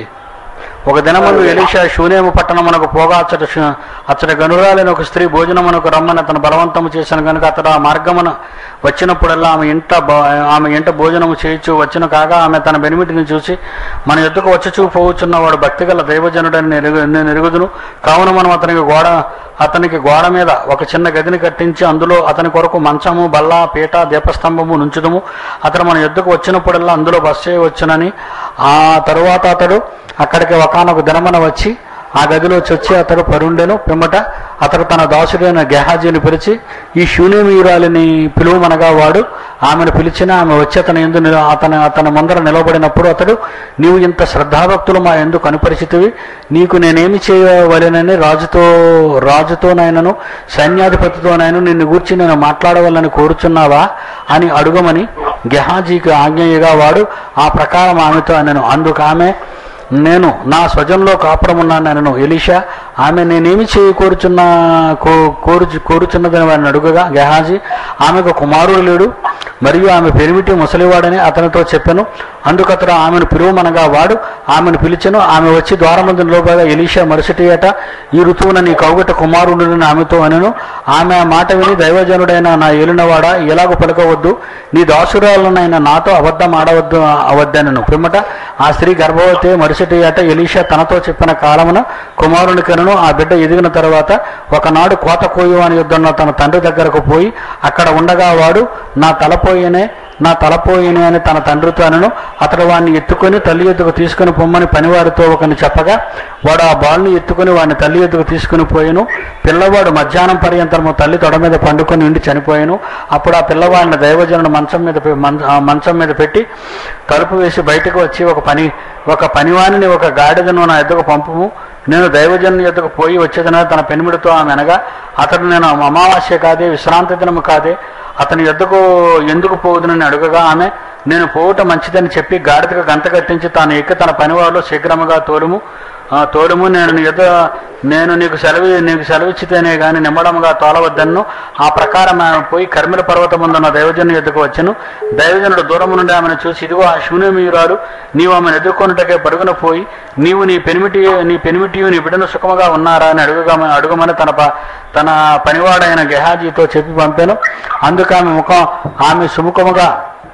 ఒక దినమందు ఎలీషా శూన్యము పట్టణమునకు పోగా అచ్చట శూ- అచ్చట గనురాలైన ఒక స్త్రీ భోజనమునకు రమ్మని అతను బలవంతము చేశాను కనుక అతడు ఆ మార్గమున వచ్చినప్పుడల్లా ఆమె ఇంట భో- ఆమె ఇంట భోజనము చేయొచ్చు వచ్చిన కాగా ఆమె తన బెనిమిటిని చూసి మన ఎద్దుకు వచ్చుచూ పోవచ్చున్నవాడు భక్తిగల దైవజనుడని నేను ఎరుగు- నేను ఎరుగుదును కావున మనం అతనికి గోడ అతనికి గోడ మీద ఒక చిన్న గదిని కట్టించి అందులో అతని కొరకు మంచము బల్ల పీట దీపస్తంభము నుంచుదము అతను మన ఎద్దుకు వచ్చినప్పుడల్లా అందులో బస్ చేయవచ్చునని ఆ తరువాత అతడు అక్కడికి ఒకనొక దినమన వచ్చి ఆ గదిలోకి వచ్చి అతడు పరుండెను పిమ్మట అతడు తన దాసుడైన గెహాజీని పిలిచి ఈ శూన్యమీరాలిని పిలువమనగా వాడు ఆమెను పిలిచిన ఆమె వచ్చి అతని ఎందు నిల- అతని అతని ముందర నిలబడినప్పుడు అతడు నీవు ఇంత శ్రద్ధాభక్తులు మా ఎందుకు కనుపరిచితివి నీకు నేనేమి చేయవలెనని రాజుతో రాజుతోనైనను సైన్యాధిపతితోనైనా నిన్ను గూర్చి నేను మాట్లాడవాలని కోరుచున్నావా అని అడుగమని గెహాజీకి ఆజ్ఞయ్యగా వాడు ఆ ప్రకారం ఆమెతో అనను అందుకు ఆమె నేను నా స్వజంలో కాపురమున్నాను నేను ఎలీషా ఆమె నేనేమి చేయి కోరుచున్నా కో కోరుచు కోరుచున్నదని వారిని అడుగగా గెహాజీ ఆమెకు కుమారుడు లేడు మరియు ఆమె పెరిమిటి ముసలివాడని అతనితో చెప్పాను అందుకు అతడు ఆమెను పిలువమనగా వాడు ఆమెను పిలిచెను ఆమె వచ్చి ద్వారమందు నిలబడగా ఎలీషా మరుసటి ఏట ఈ ఋతువున నీ కౌగట కుమారుడుని ఆమెతో అనెను ఆమె ఆ మాట విని దైవజనుడైన నా ఏలినవాడా ఎలాగో పలకవద్దు నీ దాసురాలనైన నాతో అబద్ధం ఆడవద్దు అవద్దనను పిమ్మట ఆ స్త్రీ గర్భవతి మరుసటి ఏట ఎలీషా తనతో చెప్పిన కాలమున కుమారుని కనును ఆ బిడ్డ ఎదిగిన తర్వాత ఒకనాడు కోత కోయువాని యుద్ధంలో తన తండ్రి దగ్గరకు పోయి అక్కడ ఉండగా వాడు నా తలపోయినే నా తలపోయినే అని తన తండ్రితో అనను అతడు వాడిని ఎత్తుకొని తల్లి ఎద్దుకు తీసుకుని పొమ్మని పనివాడితో ఒకని చెప్పగా వాడు ఆ బాలుని ఎత్తుకొని వాడిని తల్లి ఎద్దుకు తీసుకుని పోయాను పిల్లవాడు మధ్యాహ్నం పర్యంతరము తల్లి తొడ మీద పండుకొని ఉండి చనిపోయాను అప్పుడు ఆ పిల్లవాడిని దైవజనుడు మంచం మీద పె- మం- ఆ మంచం మీద పెట్టి తలుపు వేసి బయటకు వచ్చి ఒక పని ఒక పనివాణిని ఒక గాడిదను నా ఎద్దుకు పంపము నేను దైవజను ఎద్దుకు పోయి వచ్చేదన తన పెనిమిడితో ఆమె అనగా అతడు నేను అమావాస్య కాదే విశ్రాంతి దినము కాదే అతని ఎద్దుకు ఎందుకు పోవుదునని అడుగగా ఆమె నేను పోవుట మంచిదని చెప్పి గాడిదకు గంత కట్టించి తాను ఎక్కి తన పనివాళ్ళు శీఘ్రముగా తోలుము ఆ, తోలుము నేను నీ ఎద్ద నేను నీకు సెలవు నీకు సెలవిచ్చితేనే గాని నిమ్మడముగా తోలవద్దన్ను ఆ ప్రకారం ఆమె పోయి కర్మిల పర్వతం ముందున్న దైవజను ఎద్దుకు వచ్చెను దైవజనుడు దూరం నుండి ఆమెను చూసి ఇదిగో ఆ శూన్యమీయురాలు నీవు ఆమెను ఎదుర్కొనుటకే పరుగున పోయి నీవు నీ పెనిమిటి నీ పెనిమిటియు నీ బిడ్డను సుఖముగా ఉన్నారా అని అడుగుగా అడుగమని తన ప- తన పనివాడైన గెహాజీతో చెప్పి పంపాను అందుకు ఆమె ముఖం ఆమె సుముఖముగా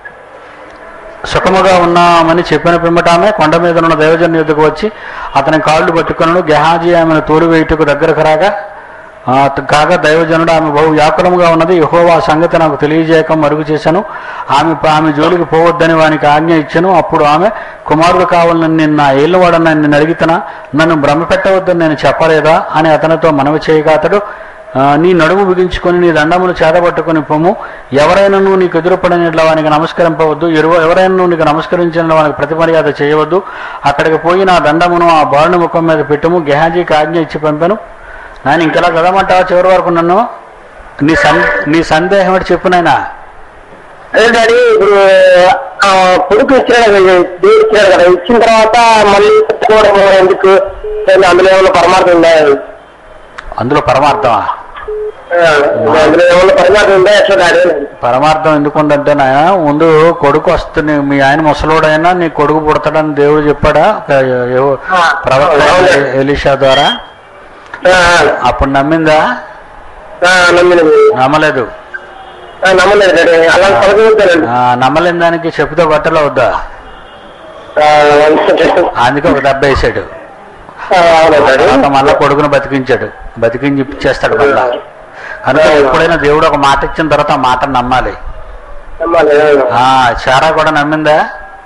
సుఖముగా ఉన్నామని చెప్పిన పిమ్మట ఆమె కొండ మీద ఉన్న దైవజన్ యుద్ధకు వచ్చి అతని కాళ్ళు పట్టుకున్నాడు గెహాజీ ఆమెను తోడు వేయుటకు దగ్గరకు రాగా ఆ, కాగా దైవజనుడు ఆమె బహు వ్యాకులముగా ఉన్నది యహోవా సంగతి నాకు తెలియజేయక మరుగు చేశాను ఆమె ఆమె జోలికి పోవద్దని వానికి ఆజ్ఞ ఇచ్చాను అప్పుడు ఆమె కుమారుడు కావాలని నేను నా ఏళ్ళవాడని నేను అడిగితేనా నన్ను భ్రమ పెట్టవద్దని నేను చెప్పలేదా అని అతనితో మనవి చేయగా అతడు ఆ, నీ నడుము బిగించుకొని నీ దండమును చేతబట్టుకుని పొమ్ము ఎవరైనాను నీకు ఎదురుపడిన ఇట్లా వానికి నమస్కరింపవద్దు ఎరువ ఎవరైనా నీకు నమస్కరించిన వానికి ప్రతిమర్యాద చేయవద్దు అక్కడికి పోయి నా దండమును ఆ బాలుని ముఖం మీద పెట్టుము గెహాజీకి ఆజ్ఞ ఇచ్చి పంపాను నేను ఇంకెలా చదవమంటావా చివరి వరకు నన్ను నీ సం నీ సందేహం ఏంటి చెప్పు నాయనా అదే డాడీ ఇప్పుడు ఆ, కొడుకు ఇచ్చాడు కదా దేవుడు ఇచ్చాడు కదా ఇచ్చిన తర్వాత మళ్ళీ పెట్టుకోవడం ఎందుకు ఏమన్నా అందులో ఏమైనా పరమార్థం ఉందా అందులో పరమార్థమా అందులో ఏమన్నా పరమాత్మ ఉందా ఎట్లా డాడీ పరమార్థం ఎందుకుందంటే నాయన ముందు కొడుకు వస్తుంది మీ ఆయన ముసలోడైనా నీ కొడుకు పుడతాడని దేవుడు చెప్పాడా ఒక ఏవో ప్రవక్త అయిన ఎలీషా ద్వారా ఆ, అప్పుడు నమ్మిందా ఆ, నమ్మినది నమ్మలేదు ఆ, నమ్మలేదు డాడీ అలా పలకవుతానండి ఆ, నమ్మలేని దానికి చెప్పుతో బట్టలు వద్దా అందుకే ఒక దెబ్బ వేసాడు అవునా డాడీ తర్వాత మళ్ళా కొడుకును బతికించాడు బతికించి ఇచ్చేస్తాడు మళ్ళా కనుక ఎప్పుడైనా దేవుడు ఒక మాట ఇచ్చిన తర్వాత ఆ మాట నమ్మాలి నమ్మాలి ఆ శారా కూడా నమ్మిందా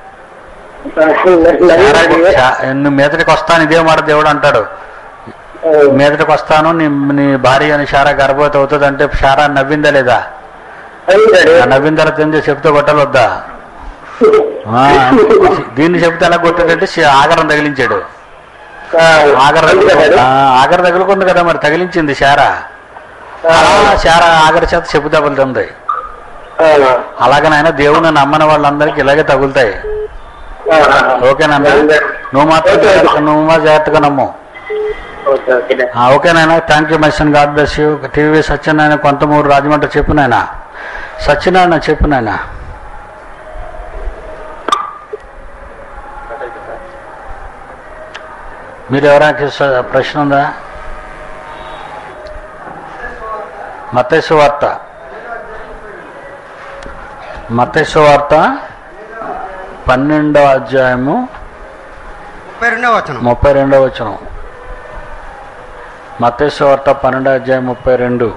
శారా నమ్మినది. శా- నువ్వు మీదటికి వస్తాను ఇదే మాట దేవుడు అంటాడు మీదటికి వస్తాను నీ నీ భార్య అని శారా గర్భవతి అవుతుంది అంటే శారా నవ్విందా లేదా అవును డాడీ ఆ నవ్విన తర్వాత ఏం చేసి చెప్తే కొట్టాలొద్దా ఆ, దీన్ని చెప్తే ఎలా కొట్టాడంటే శ- ఆగరం తగిలించాడు ఆ, ఆగర అందుకే డాడీ ఆ, ఆగర తగులుకుంది కదా మరి తగిలించింది శారా ఆ, ఆ, శారా ఆగర చేత చెప్పు తగులుతుంది ఆ, అలాగనైనా దేవుని నమ్మని వాళ్ళందరికీ ఇలాగే తగులుతాయి ఆ, ఆ. ఓకేనన్నా నువ్వు మాత్రం జాగ్రత్తగా- నువ్వు మా జాగ్రత్తగా నమ్ము ఓకే ఓకే డాడీ ఆ, ఓకేనాయనా thank you my son God bless you TV Satyanarayana Kontamuru Rajahmundry చెప్పు నాయన సత్యనారాయణ చెప్పు నాయన మీరు ఎవరైనా స- ప్రశ్న ఉందా మతేసు వార్త మతేసు వార్త పన్నెండవ అధ్యాయము ముప్పై రెండవ వచనం ముప్పై రెండవ వచనం మతేసు వార్త పన్నెండో అధ్యాయం ముప్పై రెండు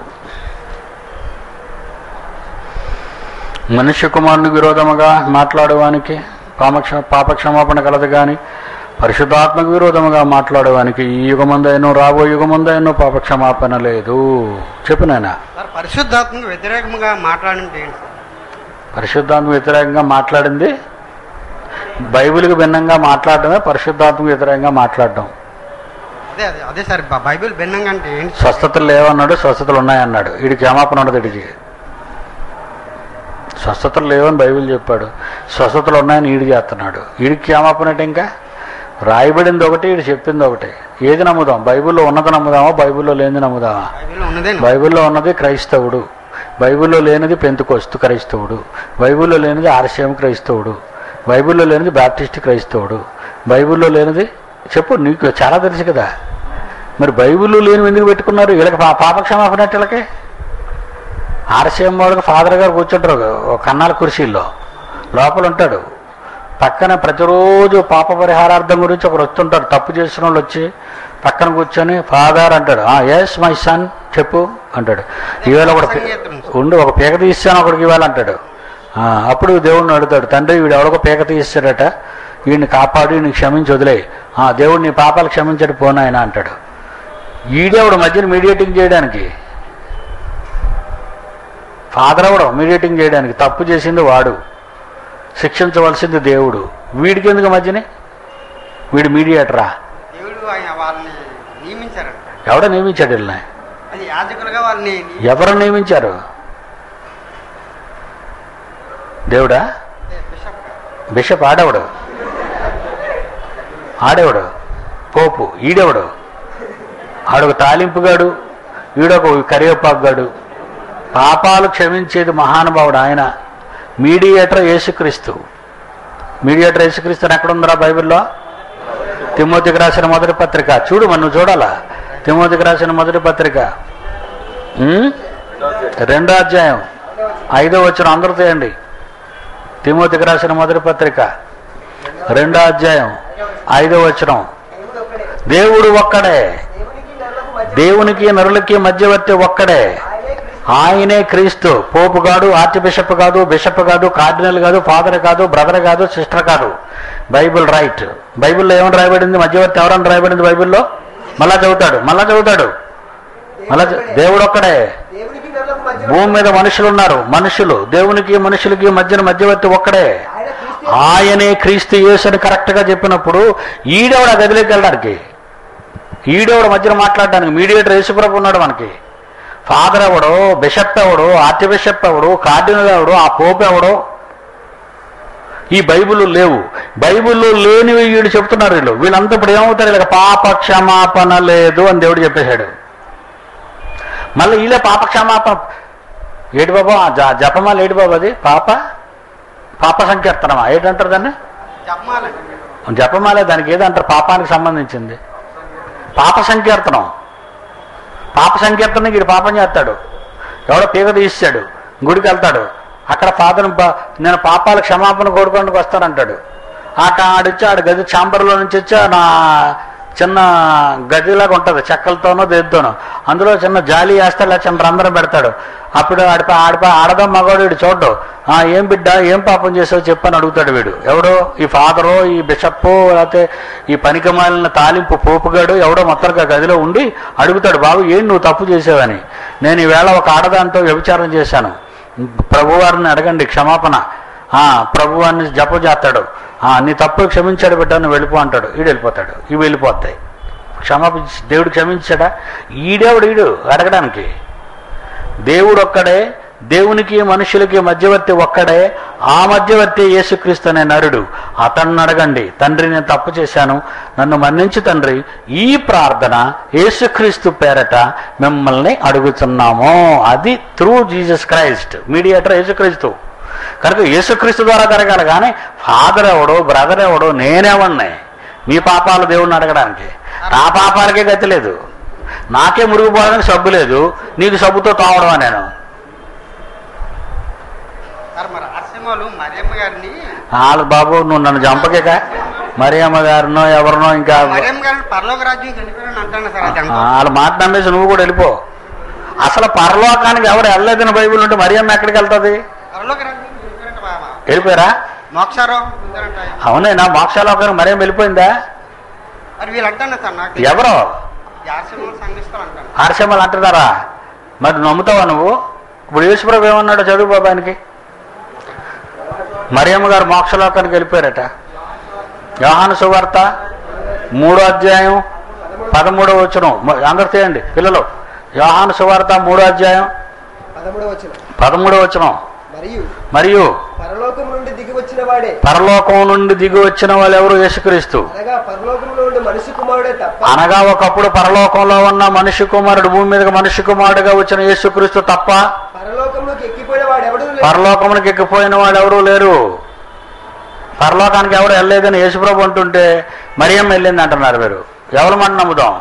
మనుష్య కుమారునికి విరోధముగా మాట్లాడేవానికి పాపక్ష పాపక్షమాపణ కలదు గాని పరిశుద్ధాత్మకు విరోధముగా మాట్లాడేవానికి ఈ యుగమందైనో రాబో యుగమందైనో పాపక్షమాపణ లేదు చెప్పు నాయనా సార్ పరిశుద్ధాత్మకు వ్యతిరేకంగా మాట్లాడింది ఏంటి సార్? పరిశుద్ధాత్మ వ్యతిరేకంగా మాట్లాడింది బైబిల్కి భిన్నంగా మాట్లాడటమే పరిశుద్ధాత్మకు వ్యతిరేకంగా మాట్లాడటం అదే అదే అదే సార్ బ- బైబిల్ భిన్నంగా అంటే ఏంటి సార్? స్వస్థతలు లేవన్నాడు స్వస్థతలు ఉన్నాయన్నాడు వీడికి క్షమాపణ ఉండదు వీడికి స్వస్థతలు లేవని బైబిల్ చెప్పాడు స్వస్థతలు ఉన్నాయని ఈడు చేస్తున్నాడు వీడికి క్షమాపణ అంటే ఇంకా రాయబడింది ఒకటి వీడు చెప్పింది ఒకటి ఏది నమ్ముదాం బైబిల్లో ఉన్నది నమ్ముదామా బైబిల్లో లేనిది నమ్ముదామా బైబిల్లో ఉన్నదే బైబిల్లో ఉన్నది క్రైస్తవుడు బైబిల్లో లేనిది పెంతుకొస్తు క్రైస్తవుడు బైబిల్లో లేనిది ఆర్షయం క్రైస్తవుడు బైబిల్లో లేనిది బాప్టిస్ట్ క్రైస్తవుడు బైబిల్లో లేనిది చెప్పు నీకు చాలా తెలుసు కదా మరి బైబిల్లో లేనివి ఎందుకు పెట్టుకున్నారు వీళ్ళకి పా- పాపక్షమాపణ అంటే వీళ్ళకి ఆర్షయం వాడికి ఫాదర్ గారు కూర్చుంటారు ఒక కన్నాల కుర్చీల్లో లోపల ఉంటాడు పక్కన ప్రతిరోజు పాప పరిహారార్థం గురించి ఒకరు వస్తుంటారు తప్పు చేసిన వాళ్ళు వచ్చి పక్కన కూర్చొని ఫాదర్ అంటాడు ఎస్ మై సన్ చెప్పు అంటాడు ఈవేళ ఒక ఉండు ఒక పీక తీస్తాను ఒకడికి ఇవ్వాలి అంటాడు ఆ, అప్పుడు దేవుడిని అడుగుతాడు తండ్రి వీడు ఎవడొక పీక తీస్తాడట వీడిని కాపాడు వీడిని క్షమించి వదిలే ఆ దేవుడు నీ పాపాలు క్షమించడు పోనాయన అంటాడు ఈడేవాడు మధ్యన మీడియేటింగ్ చేయడానికి ఫాదర్ అవడం మీడియేటింగ్ చేయడానికి తప్పు చేసింది వాడు శిక్షించవలసింది దేవుడు వీడికి ఎందుకు మధ్యనే వీడు మీడియేటరా దేవుడు ఆయన వాళ్ళని నియమించారంట ఎవడ నియమించాడు వీళ్ళని అది యాజకులుగా వాళ్ళని నియమి- ఎవరు నియమించారు దేవుడా అంటే బిషప్ గారు. బిషప్ ఆడేవాడు ఆడేవాడు పోపు ఈడేవాడు ఆడొక తాలింపుగాడు ఈడొక కరివేపాకుగాడు పాపాలు క్షమించేది మహానుభావుడు ఆయన మీడియేటర్ యేసుక్రీస్తు మీడియేటర్ యేసుక్రీస్తు అని ఎక్కడ ఉందిరా బైబిల్లో తిమోతికి రాసిన మొదటి పత్రిక చూడు మరి నువ్వు చూడాలా తిమోతికి రాసిన మొదటి పత్రిక ఉమ్? రెండో అధ్యాయం ఐదో వచ్చిన అందరూ తీయండి తిమోతికి రాసిన మొదటి పత్రిక రెండో అధ్యాయం ఐదో వచనం దేవుడు ఒక్కడే దేవునికి నరులకి మధ్యవర్తి ఒక్కడే ఆయనే క్రీస్తు పోపు కాదు ఆర్చ్ బిషప్ కాదు బిషప్ కాదు కార్డినల్ కాదు ఫాదర్ కాదు బ్రదర్ కాదు సిస్టర్ కాదు బైబిల్ రైట్ బైబిల్లో ఏమని రాయబడింది మధ్యవర్తి ఎవరని రాయబడింది బైబిల్లో మళ్ళా చదువుతాడు మళ్ళా చదువుతాడు మళ్ళా చ- దేవుడు ఒక్కడే భూమి మీద మనుషులు ఉన్నారు మనుషులు దేవునికి మనుషులకి మధ్యన మధ్యవర్తి ఒక్కడే ఆయనే క్రీస్తు యేసుని కరెక్ట్ గా చెప్పినప్పుడు ఈడెవడ గదిలోకి వెళ్ళడానికి ఈడెవడ మధ్యన మాట్లాడడానికి మీడియేటర్ యేసుప్రభు ఉన్నాడు మనకి ఫాదర్ ఎవడో బిషప్ ఎవడు ఆర్చి బిషప్ ఎవడు కార్డినల్ ఎవడు ఆ పోపు ఎవడో ఈ బైబిల్ లేవు బైబిల్లో లేనివి వీళ్ళు చెప్తున్నారు వీళ్ళు వీళ్ళంతా ఇప్పుడు ఏమవుతారు వీళ్ళకి పాప క్షమాపణ లేదు అని దేవుడు చెప్పేశాడు మళ్ళీ వీళ్ళే పాప క్షమాపణ ఏటి బాబా ఆ జ- జపమాల ఏటి బాబు అది పాప పాప సంకీర్తనమా ఏంటంటారు దాన్ని చెప్పమాలండి జపమాలే దానికి ఏదంటారు పాపానికి సంబంధించింది పాప సంకీర్తనం పాప సంకీర్తనకి ఇది పాపం చేస్తాడు ఎవడో పీక తీసాడు గుడికి వెళ్తాడు అక్కడ ఫాదర్ నేను పాపాల క్షమాపణ కోరుకోడానికి వస్తానంటాడు ఆ ఆడిచ్చి ఆడ గది చాంబర్లో నుంచి వచ్చి ఆ నా చిన్న గదిలాగా ఉంటుంది చెక్కలతోనో దేనితోనో అందులో చిన్న జాలి వేస్తాడు చిన్న రంధ్రం పెడతాడు అప్పుడు ఆడిప ఆడిప ఆడదో మగవాడు వీడు చూడ్డు ఆ ఏం బిడ్డ ఏం పాపం చేసావు చెప్పని అడుగుతాడు వీడు ఎవడో ఈ ఫాదరో ఈ బిషప్పో లేకపోతే ఈ పనికిమాలిన తాలింపు పోపుగాడు ఎవడో మొత్తంగా గదిలో ఉండి అడుగుతాడు బాబు ఏం నువ్వు తప్పు చేసావని నేను ఈవేళ ఒక ఆడదాంతో వ్యభిచారం చేశాను ప్రభువారిని అడగండి క్షమాపణ ఆ ప్రభువారిని జపం చేస్తాడు ఆ నీ తప్పు క్షమించాడు బిడ్డ నువ్వు వెళ్ళిపో అంటాడు ఈడు వెళ్ళిపోతాడు ఇవి వెళ్ళిపోతాయి క్షమాపణ దేవుడు క్షమించాడా ఈడేవాడు ఈడు అడగడానికి దేవుడు ఒక్కడే దేవునికి మనుషులకి మధ్యవర్తి ఒక్కడే ఆ మధ్యవర్తి యేసుక్రీస్తు అనే నరుడు అతన్ని అడగండి తండ్రి నేను తప్పు చేశాను నన్ను మన్నించు తండ్రి ఈ ప్రార్థన యేసుక్రీస్తు పేరట మిమ్మల్ని అడుగుతున్నాము అది త్రూ జీసస్ క్రైస్ట్ మీడియేటర్ యేసుక్రీస్తు కనుక యేసుక్రీస్తు ద్వారా జరగాలి కానీ ఫాదర్ ఎవడో బ్రదర్ ఎవడో నేనేవన్నాయి మీ పాపాలు దేవుడిని అడగడానికి నా పాపాలకే గతి లేదు నాకే మురుగుపోవడానికి సబ్బు లేదు నీకు సబ్బుతో తోవడమా నేను సార్ మరి ఆశ్రమాలు మరియమ్మ గారిని వాళ్ళు బాబు నువ్వు నన్ను చంపకేక మరియమ్మ గారినో ఎవరినో ఇంకా మరియమ్మ గారిని పరలోక రాజ్యం చనిపోయారని అంటాను సార్ అది ఎంత వాళ్ళ మాట నమ్మేసి నువ్వు కూడా వెళ్ళిపో అసలు పరలోకానికి ఎవరు వెళ్ళలేదని బైబిల్ ఉంటే మరియమ్మ ఎక్కడికి వెళ్తుంది పరలోక రాజ్యం చనిపోయారంట బాబా వెళ్ళిపోయారా మోక్షారం ఉందంట అవునేనా మోక్షాలోకానికి మరియం వెళ్ళిపోయిందా మరి వీళ్ళు అంటాను సార్ నాకు ఎవరో ఈ ఆశ్రమాలు సంఘిస్తారు అంటాను ఆర్షమ్మలు అంటున్నారా మరి నమ్ముతావా నువ్వు ఇప్పుడు యేసుప్రభు ఏమన్నాడు చదువు బాబానికి మరియమ్మ గారు మోక్షలోకానికి వెళ్ళిపోయారట యోహాను సువార్త మూడో అధ్యాయం పదమూడో వచనం మ- అందరూ చేయండి పిల్లలు యోహాను సువార్త మూడో అధ్యాయం పదమూడవ వచనం పదమూడో వచనం మరియు మరియు పరలోకం నుండి దిగి వచ్చిన వాడే పరలోకం నుండి దిగి వచ్చిన వాళ్ళు ఎవరు యేసుక్రీస్తు అనగా పరలోకంలో ఉండే మనిషి కుమారుడే తప్ప అనగా ఒకప్పుడు పరలోకంలో ఉన్న మనిషి కుమారుడు భూమి మీదకి మనిషి కుమారుడుగా వచ్చిన యేసుక్రీస్తు తప్ప పరలోకంలోకి ఎక్కిపోయిన వాడు ఎవడు పరలోకమునికి ఎక్కిపోయిన వాడు ఎవరూ లేరు పరలోకానికి ఎవరు వెళ్ళలేదని యేసుప్రభు అంటుంటే మరియం వెళ్ళింది అంటున్నారు మీరు ఎవరి మాట నమ్ముదాం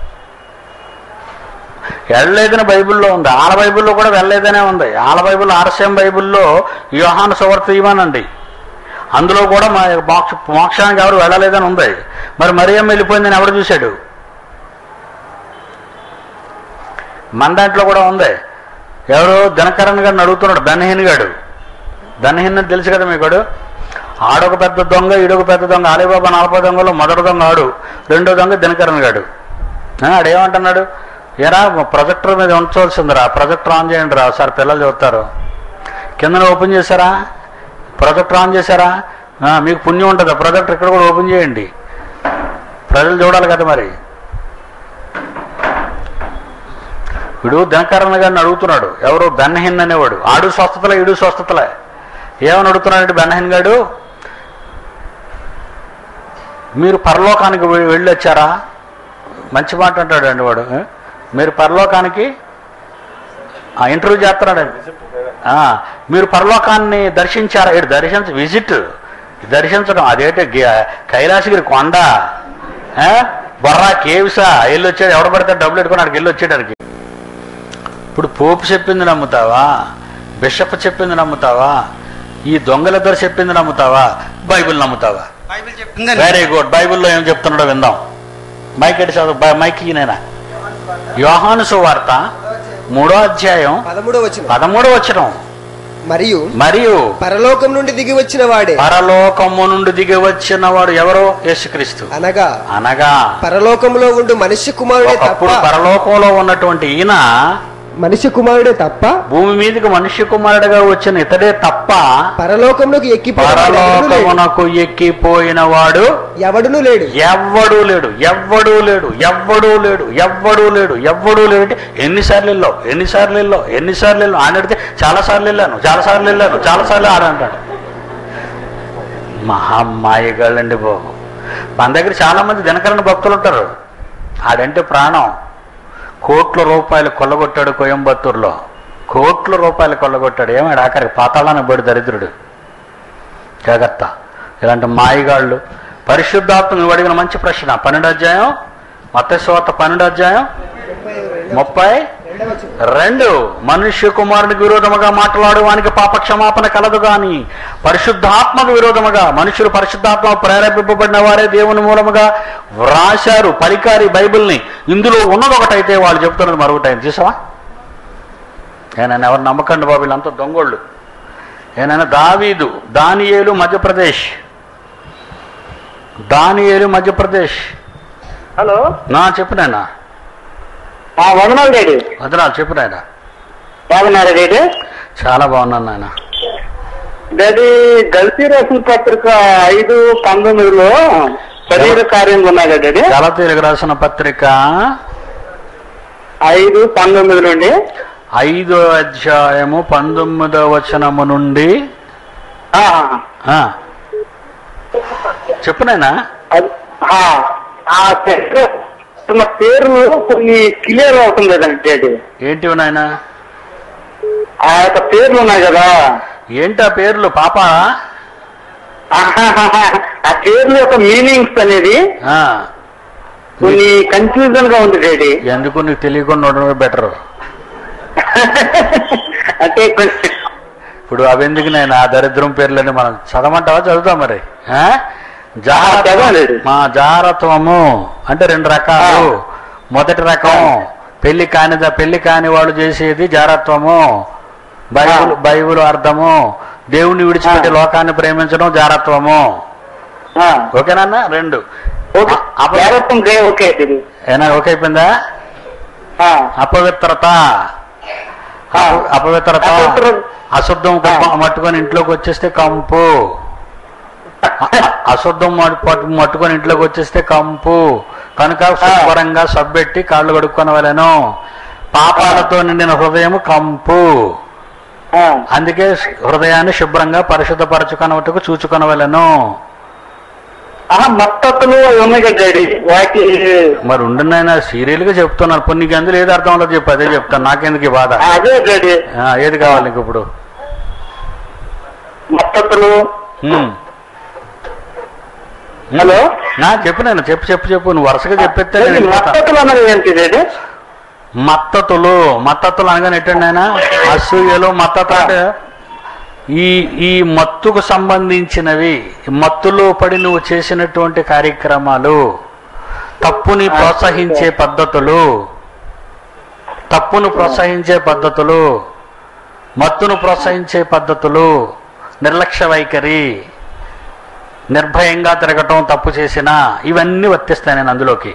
వెళ్ళలేదని బైబిల్లో ఉంది ఆల బైబిల్లో కూడా వెళ్ళలేదనే ఉంది ఆల బైబిల్ ఆర్సీఎం బైబిల్లో యోహాను సువార్త ఇవ్వనండి అందులో కూడా మా మోక్ష మోక్షానికి ఎవరు వెళ్ళలేదని ఉంది మరి మరియం వెళ్ళిపోయిందని ఎవడు చూశాడు మన దాంట్లో కూడా ఉంది ఎవరు దినకరణ్ గారిని అడుగుతున్నాడు బెన్నహిన్ గాడు బెన్నహిన్ అని తెలుసు కదా మీకాడు ఆడొక పెద్ద దొంగ ఈడొక పెద్ద దొంగ అలీబాబా నలభై దొంగలో మొదటి దొంగ ఆడు రెండో దొంగ దినకరణ్ గాడు ఆ, ఆడేమంటున్నాడు ఏరా ప్రొజెక్టర్ మీద ఉంచవలసిందిరా ప్రొజెక్టర్ ఆన్ చేయండి రా సార్ పిల్లలు చదువుతారు కిందన ఓపెన్ చేశారా ప్రొజెక్టర్ ఆన్ చేశారా ఆ, మీకు పుణ్యం ఉంటుంది ప్రొజెక్టర్ ఇక్కడ కూడా ఓపెన్ చేయండి ప్రజలు చూడాలి కదా మరి వీడు దినకరణ గారిని అడుగుతున్నాడు ఎవరు బెన్నహిన్ అనేవాడు ఆడు స్వస్థతలే ఇడు స్వస్థతలే ఏమని అడుగుతున్నాడు బెన్నహిన్ గాడు మీరు పరలోకానికి వె- వెళ్ళి వచ్చారా మంచి మాట అంటాడు అండి వాడు ఏ? మీరు పరలోకానికి ఆ, ఇంటర్వ్యూ చేస్తున్నాడండి ఆ, మీరు పరలోకాన్ని దర్శించారా ఇటు దర్శించ విజిట్ దర్శించడం అదేంటి గి- కైలాసగిరి కొండ ఆ? బొర్రా కేవ్సా వెళ్ళి వచ్చాడు ఎవడ పడితే డబ్బులు పెట్టుకుని అక్కడికి వెళ్ళి వచ్చేటానికి ఇప్పుడు పోపు చెప్పింది నమ్ముతావా బిషప్ చెప్పింది నమ్ముతావా ఈ దొంగలిద్దరు చెప్పింది నమ్ముతావా బైబిల్ నమ్ముతావా బైబిల్ చెప్తుందని వెరీ గుడ్ బైబిల్లో ఏం చెప్తున్నాడో విందాం మైక్ ఎట్టి చదువు బై- మైక్ నేనా యోహాను సువార్త మూడో అధ్యాయం పదమూడవ వచనం పదమూడో వచనం మరియు మరియు పరలోకం నుండి దిగి వచ్చిన వాడే పరలోకము నుండి దిగి వచ్చిన వాడు ఎవరో యేసుక్రీస్తు అనగా అనగా పరలోకంలో ఉండు మనిషి కుమారుడే తప్ప ఒకప్పుడు పరలోకంలో ఉన్నటువంటి ఈయన మనిషి కుమారుడే తప్ప భూమి మీదకి మనుష్య కుమారుడుగా వచ్చిన ఇతడే తప్ప పరలోకంలోకి ఎక్కిపోయిన వాడు ఎవడునూ లేడు. పరలోకమునకు ఎక్కిపోయిన వాడు ఎవడునూ లేడు ఎవ్వడూ లేడు ఎవ్వడూ లేడు ఎవ్వడూ లేడు ఎవ్వడూ లేడు ఎవ్వడూ లేడు అంటే ఎన్నిసార్లు వెళ్ళావు ఎన్నిసార్లు వెళ్ళావు ఎన్నిసార్లు వెళ్ళావు ఆయన అడిగితే చాలా సార్లు వెళ్ళాను చాలా సార్లు వెళ్ళాను చాలా సార్లు ఆడంటాడు మహామాయగాళ్ళండి బాబు మన దగ్గర చాలా మంది దినకరణ భక్తులు ఉంటారు ఆడంటే ప్రాణం కోట్ల రూపాయలు కొల్లగొట్టాడు కోయంబత్తూరులో కోట్ల రూపాయలు కొల్లగొట్టాడు ఏమాడు ఆఖరికి పాతాళానికి పడి దరిద్రుడు జాగ్రత్త ఇలాంటి మాయగాళ్ళు పరిశుద్ధాత్మ నువ్వు అడిగిన మంచి ప్రశ్న పన్నెండు అధ్యాయం మత్స్యవార్త పన్నెండు అధ్యాయం ముప్పై రెండు మనుష్య కుమారునికి విరోధముగా మాట్లాడు వానికి పాప క్షమాపణ కలదు గాని పరిశుద్ధాత్మకు విరోధముగా మనుషులు పరిశుద్ధాత్మ ప్రేరేపింపబడిన వారే దేవుని మూలముగా వ్రాశారు పరికారి బైబిల్ని ఇందులో ఉన్నది ఒకటైతే వాళ్ళు చెప్తున్నది మరొకటైంది చూసావా ఏనైనా ఎవరు నమ్మకండి బాబు వీళ్ళంతా దొంగోళ్ళు ఏనైనా దావీదు దానియేలు మధ్యప్రదేశ్ దానియేలు మధ్యప్రదేశ్ హలో నా చెప్పు నాయనా వందనాలు డాడీ వదనాలు చెప్పు నాయనా బాగున్నారా డాడీ చాలా బాగున్నాను నాయన డాడీ గల్తీ రాసిన పత్రిక ఐదు పంతొమ్మిదిలో శరీర కార్యం ఉన్నాయి కదా డాడీ గలతీలకు రాసిన పత్రిక ఐదు పంతొమ్మిది నుండి ఐదో అధ్యాయము పంతొమ్మిదో వచనము నుండి ఆ, ఆ, చెప్పు నాయనా అది- ఆ, ఆ శరీర ఉన్న పేర్లు కొన్ని క్లియర్ అవుతుంది కదండి డాడీ ఏంటివి నాయనా ఆ యొక్క పేర్లు ఉన్నాయి కదా ఏంటి ఆ పేర్లు పాప ఆహాహాహా. ఆ పేర్ల యొక్క మీనింగ్స్ అనేది ఆ, కొన్ని కన్ఫ్యూజన్ గా ఉంది డాడీ ఎందుకు నీకు తెలియకుండా ఉండడమే బెటర్ అంటే కొంచెం ఇప్పుడు అవెందుకు నేను ఆ దరిద్రం పేర్లని మనం చదవమంటావా చదువుతాం మరి ఆ? జాగ్రత్త చదవండి. మా జాగ్రత్తము అంటే రెండు రకాలు మొదటి రకం పెళ్లి కాని పెళ్లి కాని వాళ్ళు చేసేది జారత్వము బైబుల్ బైబుల్ అర్థము దేవుణ్ణి విడిచిపెట్టి లోకాన్ని ప్రేమించడం జారత్వము ఆ, ఓకేనా రెండు ఓకే అప- జాగ్రత్త ఉంటే ఓకే ఇది ఏనా ఓకే అయిపోయిందా ఆ, అపవిత్రత ఆ. అప- అపవిత్రత అపవిత్ర- అశుద్ధం ఆ. మట్టుకొని ఇంట్లోకి వచ్చేస్తే కంపు అ- అ- అశుద్ధం మట్- పట్టు- మట్టుకొని ఇంట్లోకి వచ్చేస్తే కంపు కనుక శుభ్రంగా సబ్బెట్టి కాళ్ళు కడుక్కొనవలెను పాపాలతో నిండిన హృదయం కంపు ఆ, అందుకే హృదయాన్ని శుభ్రంగా పరిశుద్ధపరచుకొనవటకు చూచుకొనవలెను ఆహా, మత్తతులు అవి ఉన్నాయి కదా డాడీ వాటి మరి ఉండినైనా సీరియల్ గా చెప్తున్నారు కొన్ని నీకు అందులో ఏది అర్థం అవ్వలేదు చెప్పు అదే చెప్తాను నాకెందుకు ఈ బాధ అదే డాడీ ఆ, ఏది కావాలి నీకు ఇప్పుడు మత్తతులు హ్మ్. హలో నా చెప్పు నేను చెప్పు చెప్పు చెప్పు నువ్వు వరుసగా చెప్పేస్తే నేను వెళ్ళిపోతా. మత్తతులు అన్నది ఏంటి డాడీ మత్తతులు మత్తతులు అనగానే ఎట్టండి ఆయన అసూయలు మత్తత అంటే ఈ ఈ మత్తుకు సంబంధించినవి మత్తులో పడి నువ్వు చేసినటువంటి కార్యక్రమాలు తప్పుని ప్రోత్సహించే పద్ధతులు తప్పును ప్రోత్సహించే పద్ధతులు మత్తును ప్రోత్సహించే పద్ధతులు నిర్లక్ష్య వైఖరి నిర్భయంగా తిరగటం తప్పు చేసినా ఇవన్నీ వర్తిస్తాయి నేను అందులోకి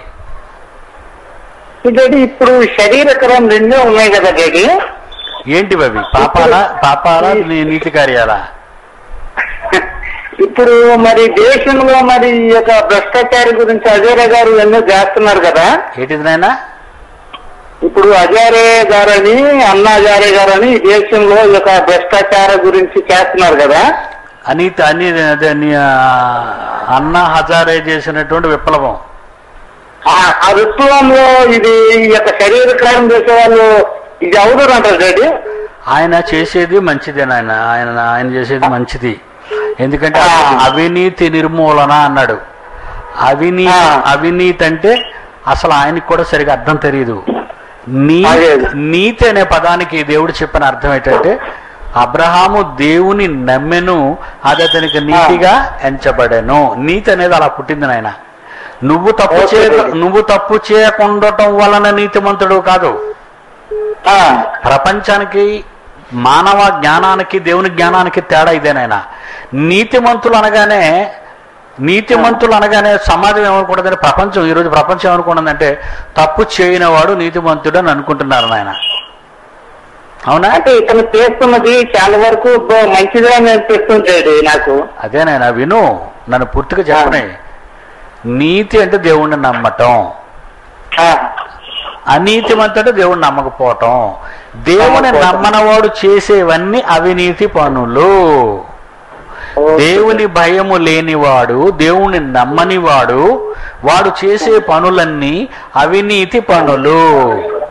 డాడీ ఇప్పుడు శరీరకరం రెండే ఉన్నాయి కదా డాడీ ఏంటివి అవి పాపాల పాపాల నీ నీతి కార్యాలా ఇప్పుడు మరి దేశంలో మరి ఈ యొక్క భ్రష్టాచారి గురించి అజయ్ గారు ఎన్నో చేస్తున్నారు కదా ఏంటిది నాయనా ఇప్పుడు అజారే గారని అన్నా అజారే గారని ఈ దేశంలో ఈ యొక్క భ్రష్టాచార గురించి చేస్తున్నారు కదా అనీతి అని అదే నీ, ఆ, అన్నా హజారే చేసినటువంటి విప్లవం ఆ- ఆ విప్లవంలో ఇది ఈ యొక్క శరీరకారం చేసే వాళ్ళు ఇది అవుతారు అంటారు డాడీ ఆయన చేసేది మంచిదే నాయన ఆయన ఆయన చేసేది మంచిది ఎందుకంటే ఆ. అవినీతి నిర్మూలన అన్నాడు అవినీతి ఆ. అవినీతి అంటే అసలు ఆయనకి కూడా సరిగా అర్థం తెలియదు నీ అదే, అదే. నీతి అనే పదానికి దేవుడు చెప్పిన అర్థం ఏంటంటే అబ్రహాము దేవుని నమ్మెను అది అతనికి నీతిగా ఎంచబడెను నీతి అనేది అలా పుట్టింది నాయన నువ్వు తప్పు ఓకే, చేయ ఓకే. నువ్వు తప్పు చేయకుండటం వలన నీతిమంతుడు కాదు ఆ, ప్రపంచానికి మానవ జ్ఞానానికి దేవుని జ్ఞానానికి తేడా ఇదేనైనా నీతిమంతులు అనగానే నీతిమంతులు అనగానే సమాజం ఏమనుకుంటుందంటే ప్రపంచం ఈరోజు ప్రపంచం ఏమనుకుంటుందంటే తప్పు చేయనివాడు నీతిమంతుడు అని అనుకుంటున్నారు నాయన అవునా అంటే ఇతను చేస్తున్నది చాలా వరకు బ- మంచిదే అని అనిపిస్తుంది నాకు అదేనాయన విను నన్ను పూర్తిగా చెప్పనే నీతి అంటే దేవుణ్ణి నమ్మటం ఆ, అనీతిమంతుడు దేవుణ్ణి నమ్మకపోవటం దేవుని నమ్మనవాడు చేసేవన్నీ అవినీతి పనులు ఓకే. దేవుని భయము లేనివాడు దేవుని నమ్మనివాడు వాడు చేసే పనులన్నీ అవినీతి పనులు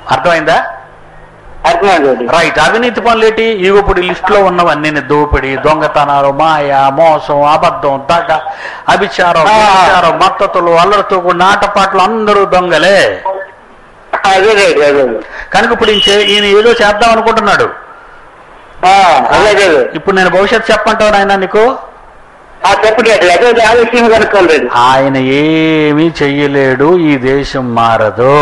అర్థమైందా అర్థమైంది డాడీ రైట్ అవినీతి పనులేటి ఇవి ఇప్పుడు లిస్టులో ఉన్నవన్నీ దోపిడి దొంగతనాలు మాయ మోసం అబద్ధం దగ అభిచారం ఆ. వ్యభిచారం మత్తతులు అల్లరితో కూడిన ఆటపాటలు అందరూ దొంగలే అదే డాడీ అదే కనుక ఇప్పుడు ఈయన చే- ఈయన ఏదో చేద్దాం అనుకుంటున్నాడు ఆ, అదే డాడీ ఇప్పుడు నేను భవిష్యత్తు చెప్పంటావు నాయన నీకు ఆ చెప్పు డాడీ అదే ఆ విషయం కనుక్కోవాలి డాడీ ఆయన ఏమీ చెయ్యలేడు ఈ దేశం మారదు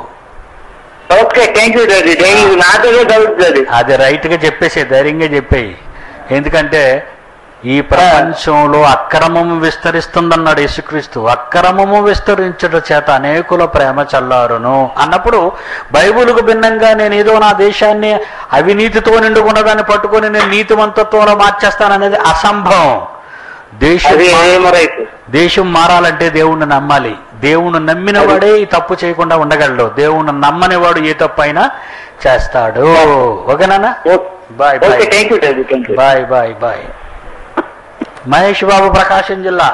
okay thank you daddy daddy నాకే డౌట్ డాడీ అది రైట్ గా చెప్పేసి ధైర్యంగా చెప్పేయి ఎందుకంటే ఈ ప్రపంచంలో అక్రమము విస్తరిస్తుందన్నాడు యేసుక్రీస్తు అక్రమము విస్తరించడం చేత అనేకుల ప్రేమ చల్లారును అన్నప్పుడు బైబిల్కు భిన్నంగా నేను ఏదో నా దేశాన్ని అవినీతితో నిండుకున్నదాన్ని పట్టుకొని నేను నీతివంతత్వంలో మార్చేస్తాననేది అసంభవం దేశం అది మా- ఏమో రైట్ దేశం మారాలంటే దేవుణ్ణి నమ్మాలి దేవుణ్ణి నమ్మిన వాడే ఈ తప్పు చేయకుండా ఉండగలడు దేవుణ్ణి నమ్మని వాడు ఏ తప్పు అయినా చేస్తాడు ఓకేనా bye okay bye thank you daddy thank you bye bye bye Mahesh Babu Prakasam జిల్లా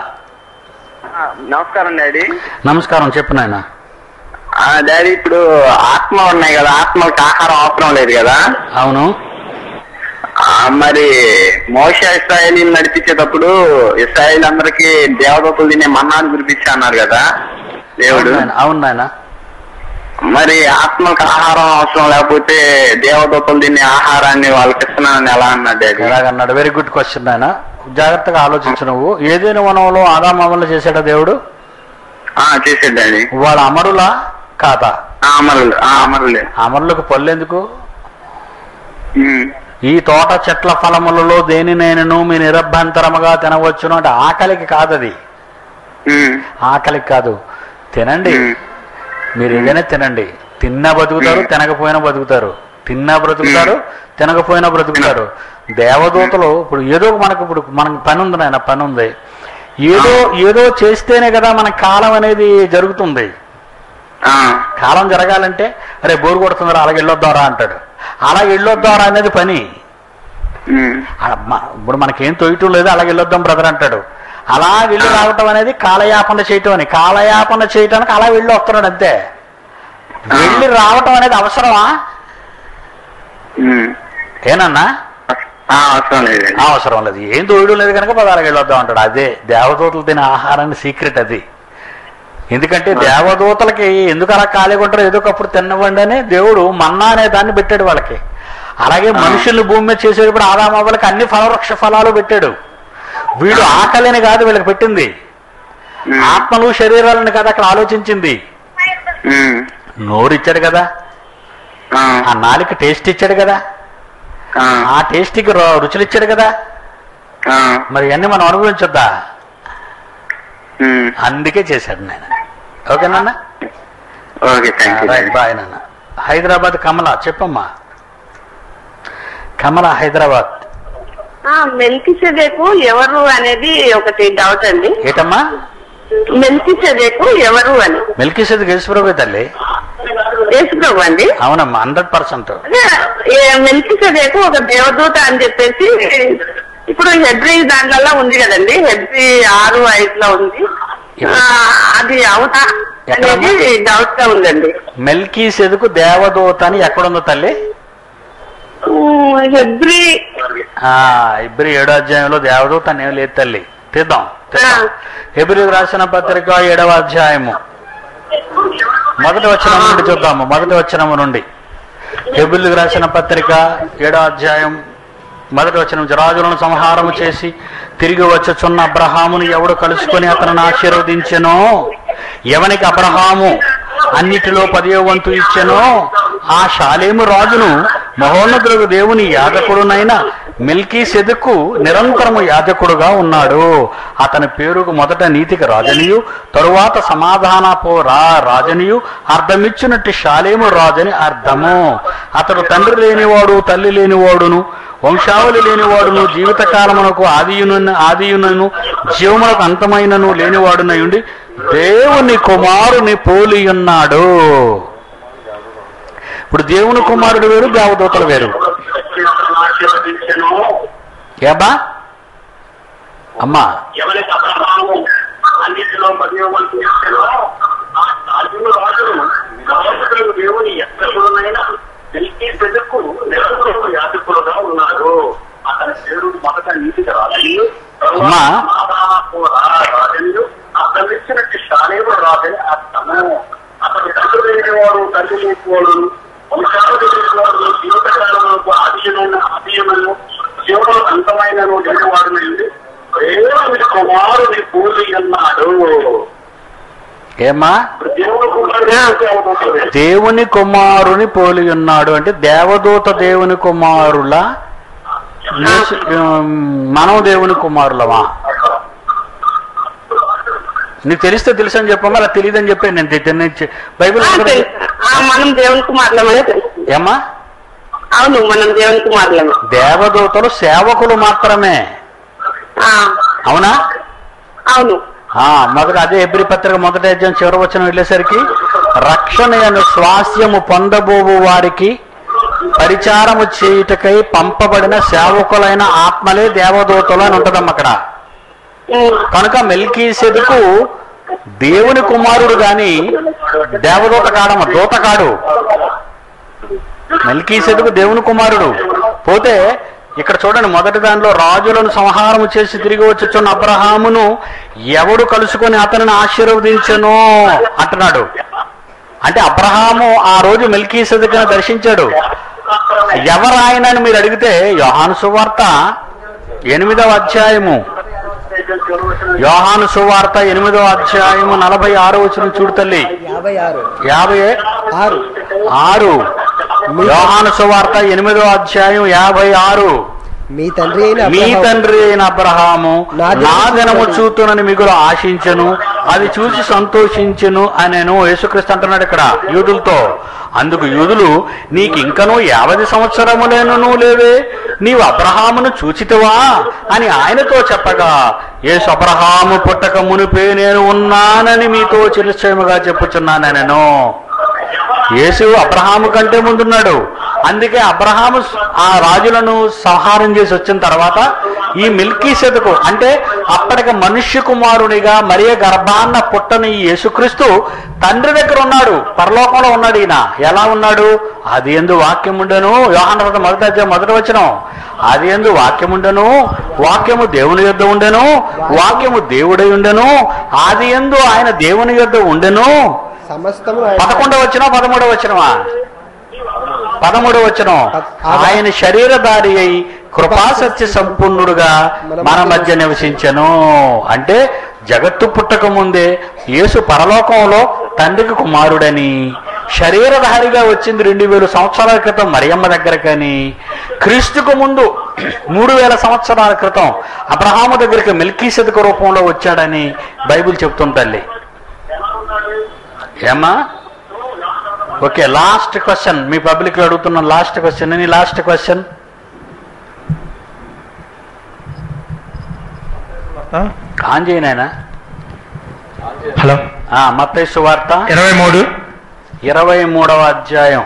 నమస్కారం డాడీ నమస్కారం చెప్పు నాయన డాడీ ఇప్పుడు ఆత్మ ఉన్నాయి కదా ఆత్మకి ఆహారం అవసరం లేదు కదా అవును ఆ, మరి మోష ఇస్రాయలీ నడిపించేటప్పుడు ఇస్రాయల్ అందరికి దేవదూతలు తినే మన్నాను కురిపించా అన్నారు కదా దేవుడు అవును నాయన, అవును నాయన మరి ఆత్మకు ఆహారం అవసరం లేకపోతే దేవదూతలు తినే ఆహారాన్ని వాళ్ళకి ఇస్తున్నానని ఎలా అన్నాడు డాడీ ఎలాగన్నాడు వెరీ గుడ్ క్వశ్చన్ నాయన జాగ్రత్తగా ఆలోచించు నువ్వు ఏదైనా వనంలో ఆదామవలు చేశాడా దేవుడు ఆ, చేసాడు డాడీ వాళ్ళ అమరులా కాదా ఆ, అమరులు ఆ, అమరులే అమరులకు పళ్ళు ఎందుకు ఉమ్, ఈ తోట చెట్ల ఫలములలో దేనినైనను మీ నిరభ్యంతరముగా తినవచ్చును అంటే ఆకలికి కాదది ఉమ్, ఆకలికి కాదు తినండి ఉమ్. మీరు ఏదైనా తినండి తిన్నా బతుకుతారు తినకపోయినా బతుకుతారు తిన్నా బ్రతుకుతారు తినకపోయినా బ్రతుకుతారు దేవదూతలు ఇప్పుడు ఏదో మనకు ఇప్పుడు మనకు పని ఉంది నాయన పని ఉంది ఏదో ఏదో చేస్తేనే కదా మన కాలం అనేది జరుగుతుంది ఆ, కాలం జరగాలంటే అరే బోరు కొడుతుందిరా అలాగే వెళ్ళొద్దారా అంటాడు అలా వెళ్ళొద్దారా అనేది పని ఉమ్, ఆ మ- ఇప్పుడు మనకేం తొయ్యటం లేదు అలాగే వెళ్ళొద్దాం బ్రదర్ అంటాడు అలా వెళ్ళి రావటం అనేది కాలయాపన చేయటం అని కాలయాపన చేయటానికి అలా వెళ్ళి వస్తున్నాడు అంతే వెళ్ళి రావటం అనేది అవసరమా ఉమ్. ఏనన్నా ఆ, అవసరం లేదండి ఆ, అవసరం లేదు ఏం తోయడం లేదు కనుక పదాలకు వెళ్ళొద్దాం అంటాడు అదే దేవదూతలు తినే ఆహారాన్ని సీక్రెట్ అది ఎందుకంటే దేవదూతలకి ఎందుకు అలా ఖాళీగా ఉంటారో ఏదో ఒకప్పుడు తినవ్వండి అని దేవుడు మన్నా అనే దాన్ని పెట్టాడు వాళ్ళకి అలాగే మనుషుల్ని భూమి మీద చేసేటప్పుడు ఆదామవ్వలకి అన్ని ఫలవృక్ష ఫలాలు పెట్టాడు వీడు ఆకలిని కాదు వీళ్ళకి పెట్టింది ఉమ్, ఆత్మలు శరీరాలను కాదు అక్కడ ఆలోచించింది ఉమ్, నోరు ఇచ్చాడు కదా ఆ, ఆ నాలుక టేస్ట్ ఇచ్చాడు కదా ఆ, ఆ టేస్ట్కి రుచులు ఇచ్చాడు కదా ఆ, మరి అన్ని మనం అనుభవించొద్దా ఉమ్. అందుకే చేశాడు నాయన ఓకేనా okay thank you right bye నాన్న హైదరాబాద్ కమల చెప్పమ్మా కమల హైదరాబాద్ మెల్కి సెదేకు ఎవరు అనేది ఒకటి డౌట్ అండి ఏటమ్మా మెల్కి సెదేకు ఎవరు అని మిల్కీ సెద్ గెలిచిపోయి తల్లి యేసుప్రభు అండి అవునమ్మా హండ్రెడ్ పర్సెంట్ అదే మెల్కి సెదేకు ఒక దేవదూత అని చెప్పేసి ఇప్పుడు హెబ్రి దాంట్లో ఉంది కదండి హెబ్రి ఆరు ఐదులో ఉంది ఆ, అది అవునా అనేది డౌట్ గా ఉందండి మెల్కీ సెదుకు దేవదూత అని ఎక్కడుందో తల్లి ఉమ్, హెబ్రి ఆ ఇబ్రి ఏడో అధ్యాయంలో దేవదూత అనేవి లేదు తల్లి తీద్దాం ఆ, ఎబ్రి రాసిన పత్రిక ఏడవ అధ్యాయము మొదటి వచనం నుండి చూద్దాము మొదటి వచనము నుండి ఎబుల్కి రాసిన పత్రిక ఏడో అధ్యాయం మొదటి వచనం రాజులను సంహారము చేసి తిరిగి వచ్చుచున్న అబ్రహామును ఎవడు కలుసుకొని అతను ఆశీర్వదించెనో ఎవనికి అబ్రహాము అన్నిటిలో పదియో వంతు ఇచ్చెనో ఆ షాలేము రాజును మహోన్నతులకు దేవుని యాజకుడునైన మిల్కీ సెదుకు నిరంతరము యాజకుడుగా ఉన్నాడు అతని పేరుకు మొదట నీతికి రాజనియు తరువాత సమాధానపు రా రాజనియు అర్థమిచ్చినట్టు షాలేము రాజని అర్థము అతడు తండ్రి లేనివాడు తల్లి లేనివాడును వంశావళి లేనివాడును జీవితకాలమునకు ఆదియును ఆదియునను జీవమునకు అంతమైనను లేనివాడునయుండి దేవుని కుమారుని పోలియున్నాడు ఇప్పుడు దేవుని కుమారుడు వేరు దేవదూతలు వేరు ఏబా అమ్మా ఎవరికి అబ్రహాము అన్నిటిలో పదివ వంతు ఇచ్చెనో, ఆ రాజును రాజును నమ్మకం దేవుని ఎక్కడైనా తెలిసి పెద్దకు నెలకొరకు యాజకులుగా ఉన్నారు అతని పేరు మొదట నీతిగా రాజు అమ్మా. రాజు అతను ఇచ్చినట్టు శాలేవు రాజని అర్థము అతను తండ్రి లేనివాడు తండ్రి లేనివాడు వంశాలు లేనివాడు జీవితకాలంలో ఆదీయమైన ఆదీయమైన జీవనం అంతమైన లేనివాడు దేవుని కుమారుని పూజ అన్నాడు ఏమా దేవుని కుమారుడు దేవుని కుమారుని పోలి ఉన్నాడు అంటే దేవదూత దేవుని కుమారుల యేసు- ఉమ్, మనం దేవుని కుమారులమా నీకు తెలిస్తే తెలుసు అని చెప్పమ్మా అలా తెలియదని చెప్పాను నేను తె- తె- బైబిల్ ఆ, ఎక్కడ- తెలుసు. ఆ, మనం దేవుని కుమారులమనే తెలుసు ఏమ్మా అవును మనం దేవుని కుమారులమే దేవదూతలు సేవకులు మాత్రమే ఆ, అవునా అవును ఆ మొదట అదే ఎబ్రి పత్రిక మొదటి అధ్యాయం చివరి వచ్చిన వెళ్ళేసరికి రక్షణ అను స్వాస్యము పొందబోవు వారికి పరిచారము చేయుటకై పంపబడిన సేవకులైన ఆత్మలే దేవదూతలు అని ఉంటదమ్మ అక్కడ ఉమ్, కనుక మెల్కీసెదుకు దేవుని కుమారుడు గాని దేవదూత కాడమ్మ దూత కాడు మెల్కీసెదుకు దేవుని కుమారుడు పోతే ఇక్కడ చూడండి మొదటి దానిలో రాజులను సంహారము చేసి తిరిగి వచ్చుచున్న అబ్రహామును ఎవడు కలుసుకొని అతనిని ఆశీర్వదించను అంటున్నాడు అంటే అబ్రహాము ఆ రోజు మెల్కీసెదుకుని దర్శించాడు ఎవరు ఆయన అని మీరు అడిగితే యోహాను సువార్త ఎనిమిదవ అధ్యాయము యోహాను సువార్త ఎనిమిదవ అధ్యాయము నలభై ఆరు వచ్చిన చూడు తల్లి యాభై ఆరు యాభై ఆరు ఆరు యోహాను సువార్త ఎనిమిదవ అధ్యాయం యాభై ఆరు మీ తండ్రి అయిన మీ అబ్రహాము తండ్రి అయిన అబ్రహాము నా దినము నా దినము చూచునని చూతునని మిగులు ఆశించను అది చూసి సంతోషించను అనేను యేసుక్రీస్తు అంటున్నాడు ఇక్కడ యూదులతో అందుకు యూదులు నీకు ఇంకనూ యాభై సంవత్సరములేను లేవే నీవు అబ్రహామును చూచితివా అని ఆయనతో చెప్పగా యేసు అబ్రహాము పుట్టక మునిపే నేను ఉన్నానని మీతో చిరుశ్చయముగా చెప్పుచున్నాను నేను యేసు అబ్రహాము కంటే ముందున్నాడు అందుకే అబ్రహాము ఆ రాజులను సంహారం చేసి వచ్చిన తర్వాత ఈ మిల్కీ సెతుకు అంటే అప్పటికి మనుష్య కుమారునిగా మరియ గర్భాన్న పుట్టని ఈ యేసుక్రీస్తు తండ్రి దగ్గర ఉన్నాడు పరలోకంలో ఉన్నాడు ఈయన ఎలా ఉన్నాడు అది ఎందు వాక్యం ఉండెను యోహాన వ్రతం మొదటి అధ్యాయం మొదటి వచ్చిన అది ఎందు వాక్యం ఉండెను వాక్యము దేవుని యొద్ద ఉండెను వాక్యము దేవుడై ఉండెను ఆది ఎందు ఆయన దేవుని యొద్ద ఉండెను సమస్తము ఆయన- పదకొండవ వచ్చిన పదమూడవ వచ్చినవా పదమూడవ వచ్చిన ఆయన శరీరధారి అయి కృపాసత్య సంపూర్ణుడుగా మన మధ్య నివసించను అంటే జగత్తు పుట్టక ముందే యేసు పరలోకంలో తండ్రికి కుమారుడని శరీరధారిగా వచ్చింది రెండు వేల సంవత్సరాల క్రితం మరియమ్మ దగ్గర కానీ క్రీస్తుకు ముందు మూడు వేల సంవత్సరాల క్రితం అబ్రహాము దగ్గరికి మెల్కీసెదక రూపంలో వచ్చాడని బైబిల్ చెప్తుంది తల్లి ఏమ్మా ఓకే లాస్ట్ క్వశ్చన్ మీ పబ్లిక్ లో అడుగుతున్న last question any last question on చేయనాయనా హలో మత్తైసు వార్త ఇరవై మూడు ఇరవై మూడవ అధ్యాయం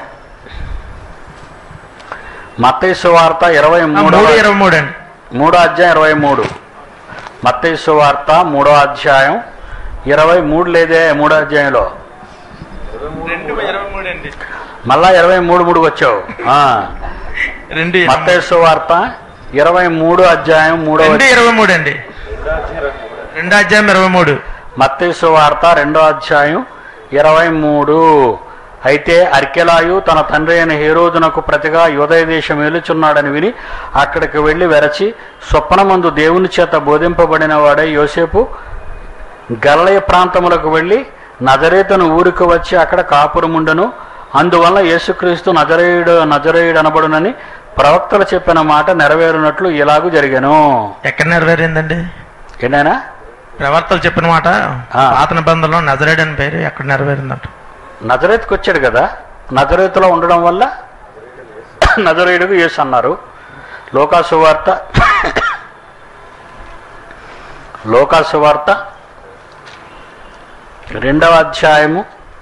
మత్తైసు వార్త ఇరవై మూడవ మూడు ఇరవై మూడు అండి మూడో అధ్యాయం ఇరవై మూడు మత్తైసు వార్త మూడో అధ్యాయం ఇరవై మూడు లేదే మూడో అధ్యాయంలో రెండు ఇరవై మూడు అండి మళ్ళా ఇరవై మూడు మూడుకి వచ్చావు ఆ. రెండు మత్తయి వార్త ఇరవై మూడు అధ్యాయం మూడవ రెండు ఇరవై మూడు అండి రెండు అధ్యాయం ఇరవై మూడు మత్తయి వార్త రెండో అధ్యాయం ఇరవై మూడు అయితే అర్కెలాయు తన తండ్రి అయిన హేరోదునకు ప్రతిగా యోదయ దేశం ఏలుచున్నాడని విని అక్కడికి వెళ్లి వెరచి స్వప్నమందు దేవుని చేత బోధింపబడిన వాడే యోసేపు గల్లయ ప్రాంతములకు వెళ్ళి నజరేతను ఊరికి వచ్చి అక్కడ కాపురముండను అందువల్ల యేసుక్రీస్తు నజరేయుడు నజరేయుడు అనబడునని ప్రవక్తలు చెప్పిన మాట నెరవేరునట్లు ఇలాగూ జరిగాను ఎక్కడ నెరవేరిందండి ఏంటైనా ప్రవర్తలు చెప్పిన మాట ఆ. పాత నిబంధనలో నజరేడ్ అని పేరు ఎక్కడ నెరవేరిందంట నజరేత్కి వచ్చాడు కదా నజరేతులో ఉండడం వల్ల నజరేయుడుకు యేసు అన్నారు లోకాసు వార్త లోకాసు వార్త రెండవ అధ్యాయము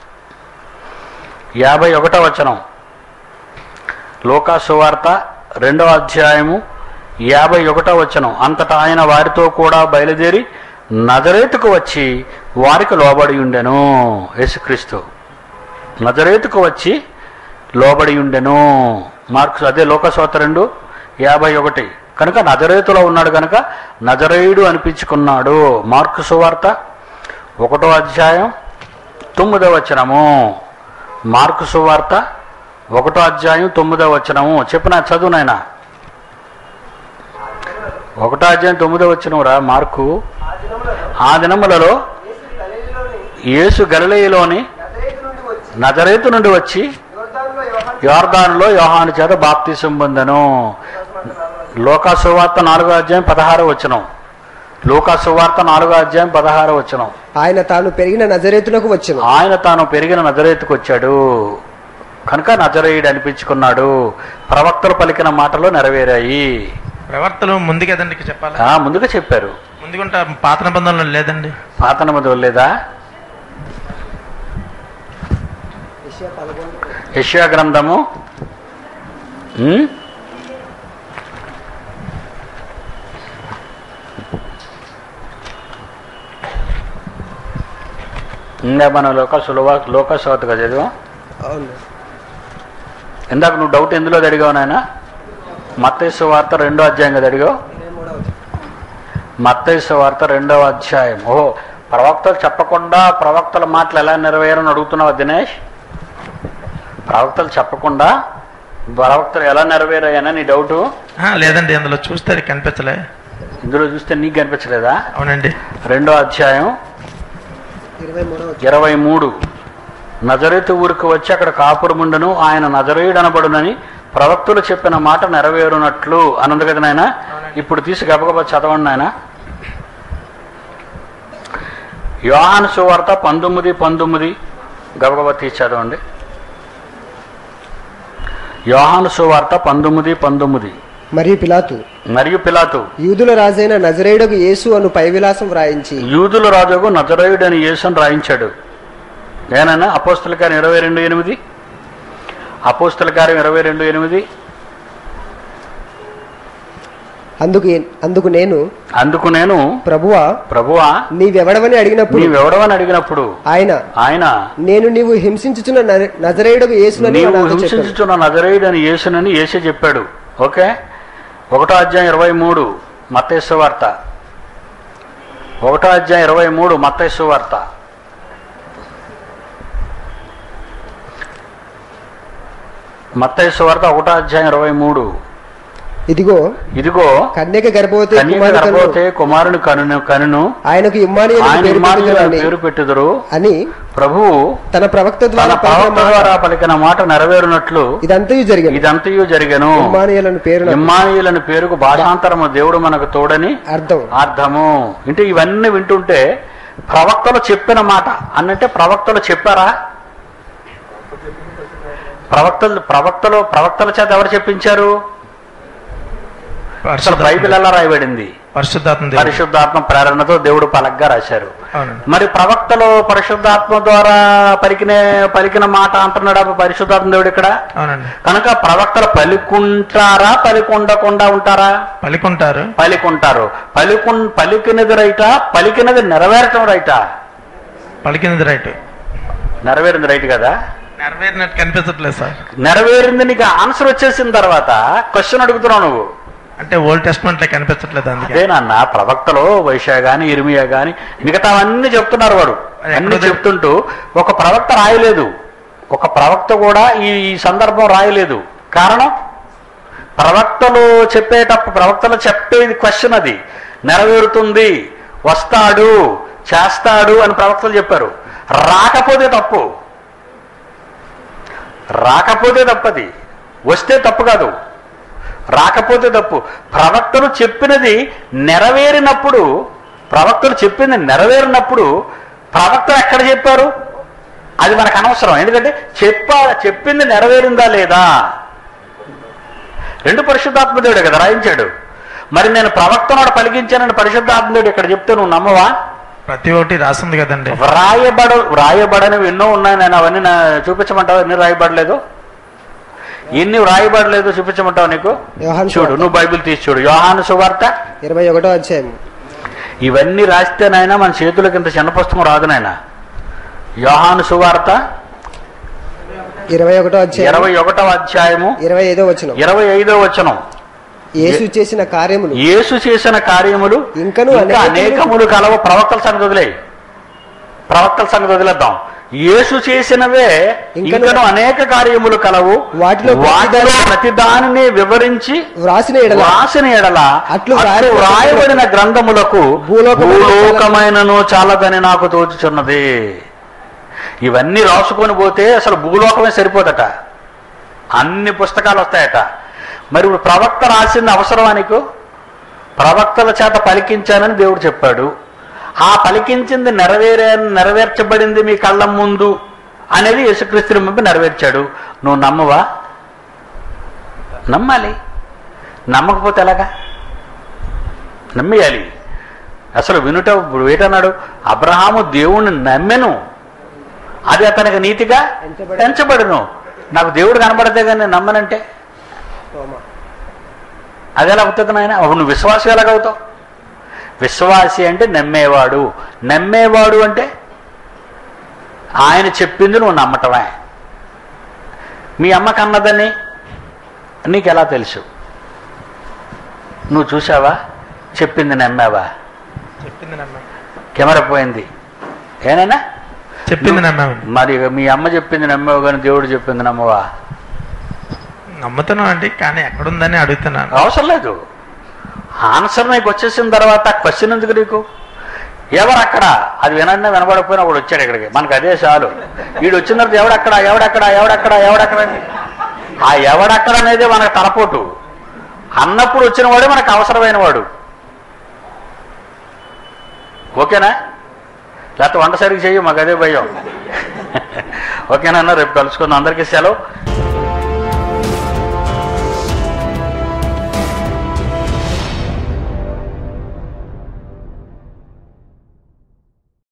యాభై ఒకటో వచనం లోకాసు వార్త రెండవ అధ్యాయము యాభై ఒకటో వచనం అంతటా ఆయన వారితో కూడా బయలుదేరి నజరేతుకు వచ్చి వారికి లోబడి ఉండెను యేసుక్రీస్తు నజరేతుకు వచ్చి లోబడి ఉండెను మార్క్స్ అదే లోకసోత రెండు యాభై ఒకటి కనుక నజరేతులో ఉన్నాడు కనుక నజరేయుడు అనిపించుకున్నాడు మార్కు సువార్త ఒకటో అధ్యాయం తొమ్మిదో వచనము మార్కు సువార్త ఒకటో అధ్యాయం తొమ్మిదో వచనము చెప్పు నా చదువు నాయనా ఒకటో అధ్యాయం తొమ్మిదో వచనమురా మార్కు ఆ దినములలో యేసు గలిలయలోని నజరేతు నుండి వచ్చి యోర్దానులో యోహాను చేత బాప్తిసం పొందెను లోకా సువార్త నాలుగో అధ్యాయం పదహారో వచనం లోకా సువార్త నాలుగో అధ్యాయం పదహారో వచనం ఆయన తాను పెరిగిన నజరేతునకు వచ్చును ఆయన తాను పెరిగిన నజరేతుకు వచ్చాడు కనుక నజరేయుడు అనిపించుకున్నాడు ప్రవక్తలు పలికిన మాటలు నెరవేరాయి ప్రవర్తలు ముందు కదండి ఇక చెప్పాలి ఆ, ముందుగా చెప్పారు ముందుకుంటా పాత నిబంధనలు లేదండి పాత నిబంధనలు లేదా యెషయా గ్రంథము ఉమ్? ఇందా మనం లోక సులభ లోక సోతగా చదివా అవును ఇందాక నువ్వు డౌట్ ఎందులో అడిగావు నాయన మత్తైసు వార్త రెండో అధ్యాయం కదా అడిగావు మత్తైసు వార్త రెండవ అధ్యాయం ఓహో ప్రవక్తలు చెప్పకుండా ప్రవక్తల మాటలు ఎలా నెరవేరని అడుగుతున్నావా దినేష్ ప్రవక్తలు చెప్పకుండా ప్రవక్తలు ఎలా నెరవేరాయనా నీ డౌటు ఆ, లేదండి అందులో చూస్తే అది కనిపించలే ఇందులో చూస్తే నీకు కనిపించలేదా అవునండి రెండో అధ్యాయం ఇరవై మూడవ ఇరవై మూడు నజరేతు ఊరికి వచ్చి అక్కడ కాపురముండను ఆయన నజరేయుడు అనబడునని ప్రవక్తులు చెప్పిన మాట నెరవేరునట్లు అని ఉంది కదా నాయన ఇప్పుడు తీసి గబగబా చదవండి నాయన యోహాను సువార్త పంతొమ్మిది పంతొమ్మిది గబగబా తీసి చదవండి యోహాను సువార్త పంతొమ్మిది పంతొమ్మిది మరియు పిలాతు మరియు పిలాతు యూదుల రాజైన నజరేయుడకు యేసు అను పై విలాసం వ్రాయించి యూదుల రాజుకు నజరేయుడు అని యేసుని రాయించాడు నేనన్నా అపోస్తుల కార్యం ఇరవై రెండు ఎనిమిది అపోస్తుల కార్యం ఇరవై రెండు ఎనిమిది అందుకు అందుకు నేను అందుకు నేను ప్రభువా ప్రభువా నీవెవడవని అడిగినప్పుడు నీవెవడవని అడిగినప్పుడు ఆయన ఆయన నేను నీవు హింసించుచున్న నజ- నజరేయుడకు యేసునని నీవు నాతో చెప్పాడు హింసించుచున్న నజరేయుడు అని యేసునని యేసే చెప్పాడు ఓకే ఒకటో అధ్యాయం ఇరవై మూడు మత్తేశ్వ వార్త ఒకటో అధ్యాయం ఇరవై మూడు మత్తేశ్వ వార్త మత్తేశ్వ వార్త ఒకటో అధ్యాయం ఇరవై మూడు ఇదిగో ఇదిగో కన్యక గర్భవతి కన్యక కుమారుడు కనును. గర్భవతి కుమారుని కనును కనును ఆయనకు ఇమ్మానుయేలు ఆయన పేరు ఇమ్మానుయేలు పెట్టుదురని పేరు పెట్టుదురు అని ప్రభువు తన ప్రవక్త తన ద్వారా పలికిన ప్రవక్త మాట ద్వారా పలికిన మాట నెరవేరునట్లు ఇదంతయు జరిగింది ఇదంతయు జరిగను ఇమ్మానుయేలను పేరు ఇమ్మానుయేలని పేరుకు భాషాంతరము దేవుడు మనకు తోడని అర్థం అర్థము అంటే ఇవన్నీ వింటుంటే ప్రవక్తలు చెప్పిన మాట అన్నంటే ప్రవక్తలు చెప్పారా ప్రవక్తలు ప్రవక్తలు ప్రవక్తల చేత ఎవరు చెప్పించారు అసలు బైబిల్ ఎలా రాయబడింది పరిశుద్ధాత్మ దేవుడు. పరిశుద్ధాత్మ ప్రేరణతో దేవుడు పలగ్గా రాశారు అవునండి మరి ప్రవక్తలు పరిశుద్ధాత్మ ద్వారా పలికిన పలికిన మాట అంటున్నాడు ఆ పరిశుద్ధాత్మ దేవుడు ఇక్కడ అవునండి కనుక ప్రవక్తలు పలికుంటారా పలికుండకుండా ఉంటారా పలికుంటారు పలికుంటారు పలికు పలికినది రైటా పలికినది నెరవేరటం రైటా పలికినది రైట్ నెరవేరింది రైట్ కదా నెరవేరినట్టు కనిపించట్లేదు సార్ నెరవేరింది నీకు ఆన్సర్ వచ్చేసిన తర్వాత క్వశ్చన్ అడుగుతున్నావు నువ్వు అంటే ఓల్డ్ టెస్ట్మెంట్ లో కనిపించట్లేదు అందుకే అదే నాన్న ప్రవక్తలు వైషా గాని ఇర్మియా గాని మిగతావన్నీ చెప్తున్నారు వాడు అన్ని చెప్తుంటూ ఒక ప్రవక్త రాయలేదు ఒక ప్రవక్త కూడా ఈ ఈ సందర్భం రాయలేదు కారణం ప్రవక్తలు చెప్పేటప్పుడు ప్రవక్తలు చెప్పేది క్వశ్చన్ అది నెరవేరుతుంది వస్తాడు చేస్తాడు అని ప్రవక్తలు చెప్పారు రాకపోతే తప్పు రాకపోతే తప్పది వస్తే తప్పు కాదు రాకపోతే తప్పు ప్రవక్తలు చెప్పినది నెరవేరినప్పుడు ప్రవక్తలు చెప్పింది నెరవేరినప్పుడు ప్రవక్తలు ఎక్కడ చెప్పారు అది మనకు అనవసరం ఎందుకంటే చెప్పా చెప్పింది నెరవేరిందా లేదా రెండు పరిశుద్ధాత్మదేవుడే కదా రాయించాడు మరి నేను ప్రవక్తనోడు పలికించానని పరిశుద్ధాత్మదేవుడు ఇక్కడ చెప్తే నువ్వు నమ్మవా ప్రతి ఒక్కటి రాసింది కదండి వ్రాయబడ వ్రాయబడనివి ఎన్నో ఉన్నాయి నేను అవన్నీ నా చూపించమంటావు ఎన్ని రాయబడలేదు ఎన్ని వ్రాయబడలేదు చూపించమంటావు నీకు యోహాను చూడు నువ్వు బైబిల్ తీసి చూడు యోహాను సువార్త ఇరవై ఒకటో అధ్యాయం ఇవన్నీ రాస్తే నాయన మన చేతులకు ఇంత చిన్న పుస్తకం రాదు నాయన యోహాను సువార్త ఇరవై ఒకటో అధ్యాయం ఇరవై ఒకటవ అధ్యాయము ఇరవై ఐదో వచనం ఇరవై ఐదో వచనం యేసు చేసిన కార్యములు యేసు చేసిన కార్యములు ఇంకను ఇంకా అనేకములు- అనేకములు కలవు ప్రవక్తల సంగతి వదిలే ప్రవక్తల సంగతి వదిలేద్దాం యేసు చేసినవే ఇంకను- ఇంకను అనేక కార్యములు కలవు వాటిలో వాటిలో ప్రతి దానిని వివరించి వ్రాసిన ఎడల రాసిన ఎడల అట్లు అట్లు వ్రాయబడిన గ్రంథములకు భూలోకమైన భూలోకమైనను చాలదని నాకు తోచుచున్నది ఇవన్నీ రాసుకొని పోతే అసలు భూలోకమే సరిపోదట అన్ని పుస్తకాలు వస్తాయట మరి ఇప్పుడు ప్రవక్త రాసింది అవసరమా నీకు ప్రవక్తల చేత పలికించానని దేవుడు చెప్పాడు ఆ పలికించింది నెరవేరే నెరవేర్చబడింది మీ కళ్ళ ముందు అనేది యేసుక్రీస్తుని పంపి నెరవేర్చాడు నువ్వు నమ్మవా నమ్మాలి నమ్మకపోతే ఎలాగా నమ్మేయాలి అసలు వినుట ఇప్పుడు ఏటన్నాడు అబ్రహాము దేవుణ్ణి నమ్మెను అది అతనికి నీతిగా పెంచబడును నాకు దేవుడు కనబడితే కానీ నేను నమ్మనంటే అది ఎలా అవుతుంది నాయన అప్పుడు నువ్వు విశ్వాసం ఎలాగవుతావు విశ్వాసి అంటే నమ్మేవాడు నమ్మేవాడు అంటే ఆయన చెప్పింది నువ్వు నమ్మటమే మీ అమ్మ కన్నదని నీకు ఎలా తెలుసు నువ్వు చూసావా చెప్పింది నమ్మావా చెప్పింది నమ్మాను కెమెరా పోయింది ఏనైనా చెప్పింది నమ్మాము మరి మీ అమ్మ చెప్పింది నమ్మావు కానీ దేవుడు చెప్పింది నమ్మవా నమ్ముతున్నాం అండి కానీ ఎక్కడుందని అడుగుతున్నాను అవసరం లేదు ఆన్సర్ నీకు వచ్చేసిన తర్వాత క్వశ్చన్ ఎందుకు నీకు ఎవరు అక్కడ అది వినన్నా వినబడకపోయినా ఒకడు వచ్చాడు ఇక్కడికి మనకు అదే చాలు వీడు వచ్చిన తర్వాత ఎవడక్కడ ఎవడక్కడ ఎవడక్కడ ఎవడక్కడ అని. ఆ ఎవడక్కడ అనేది మనకు తలపోటు అన్నప్పుడు వచ్చిన వాడే మనకు అవసరమైన వాడు ఓకేనా లేకపోతే వంట సరిగ్గా చెయ్యి మాకు అదే భయం ఓకేనా రేపు కలుసుకుందాం అందరికీ సెలవు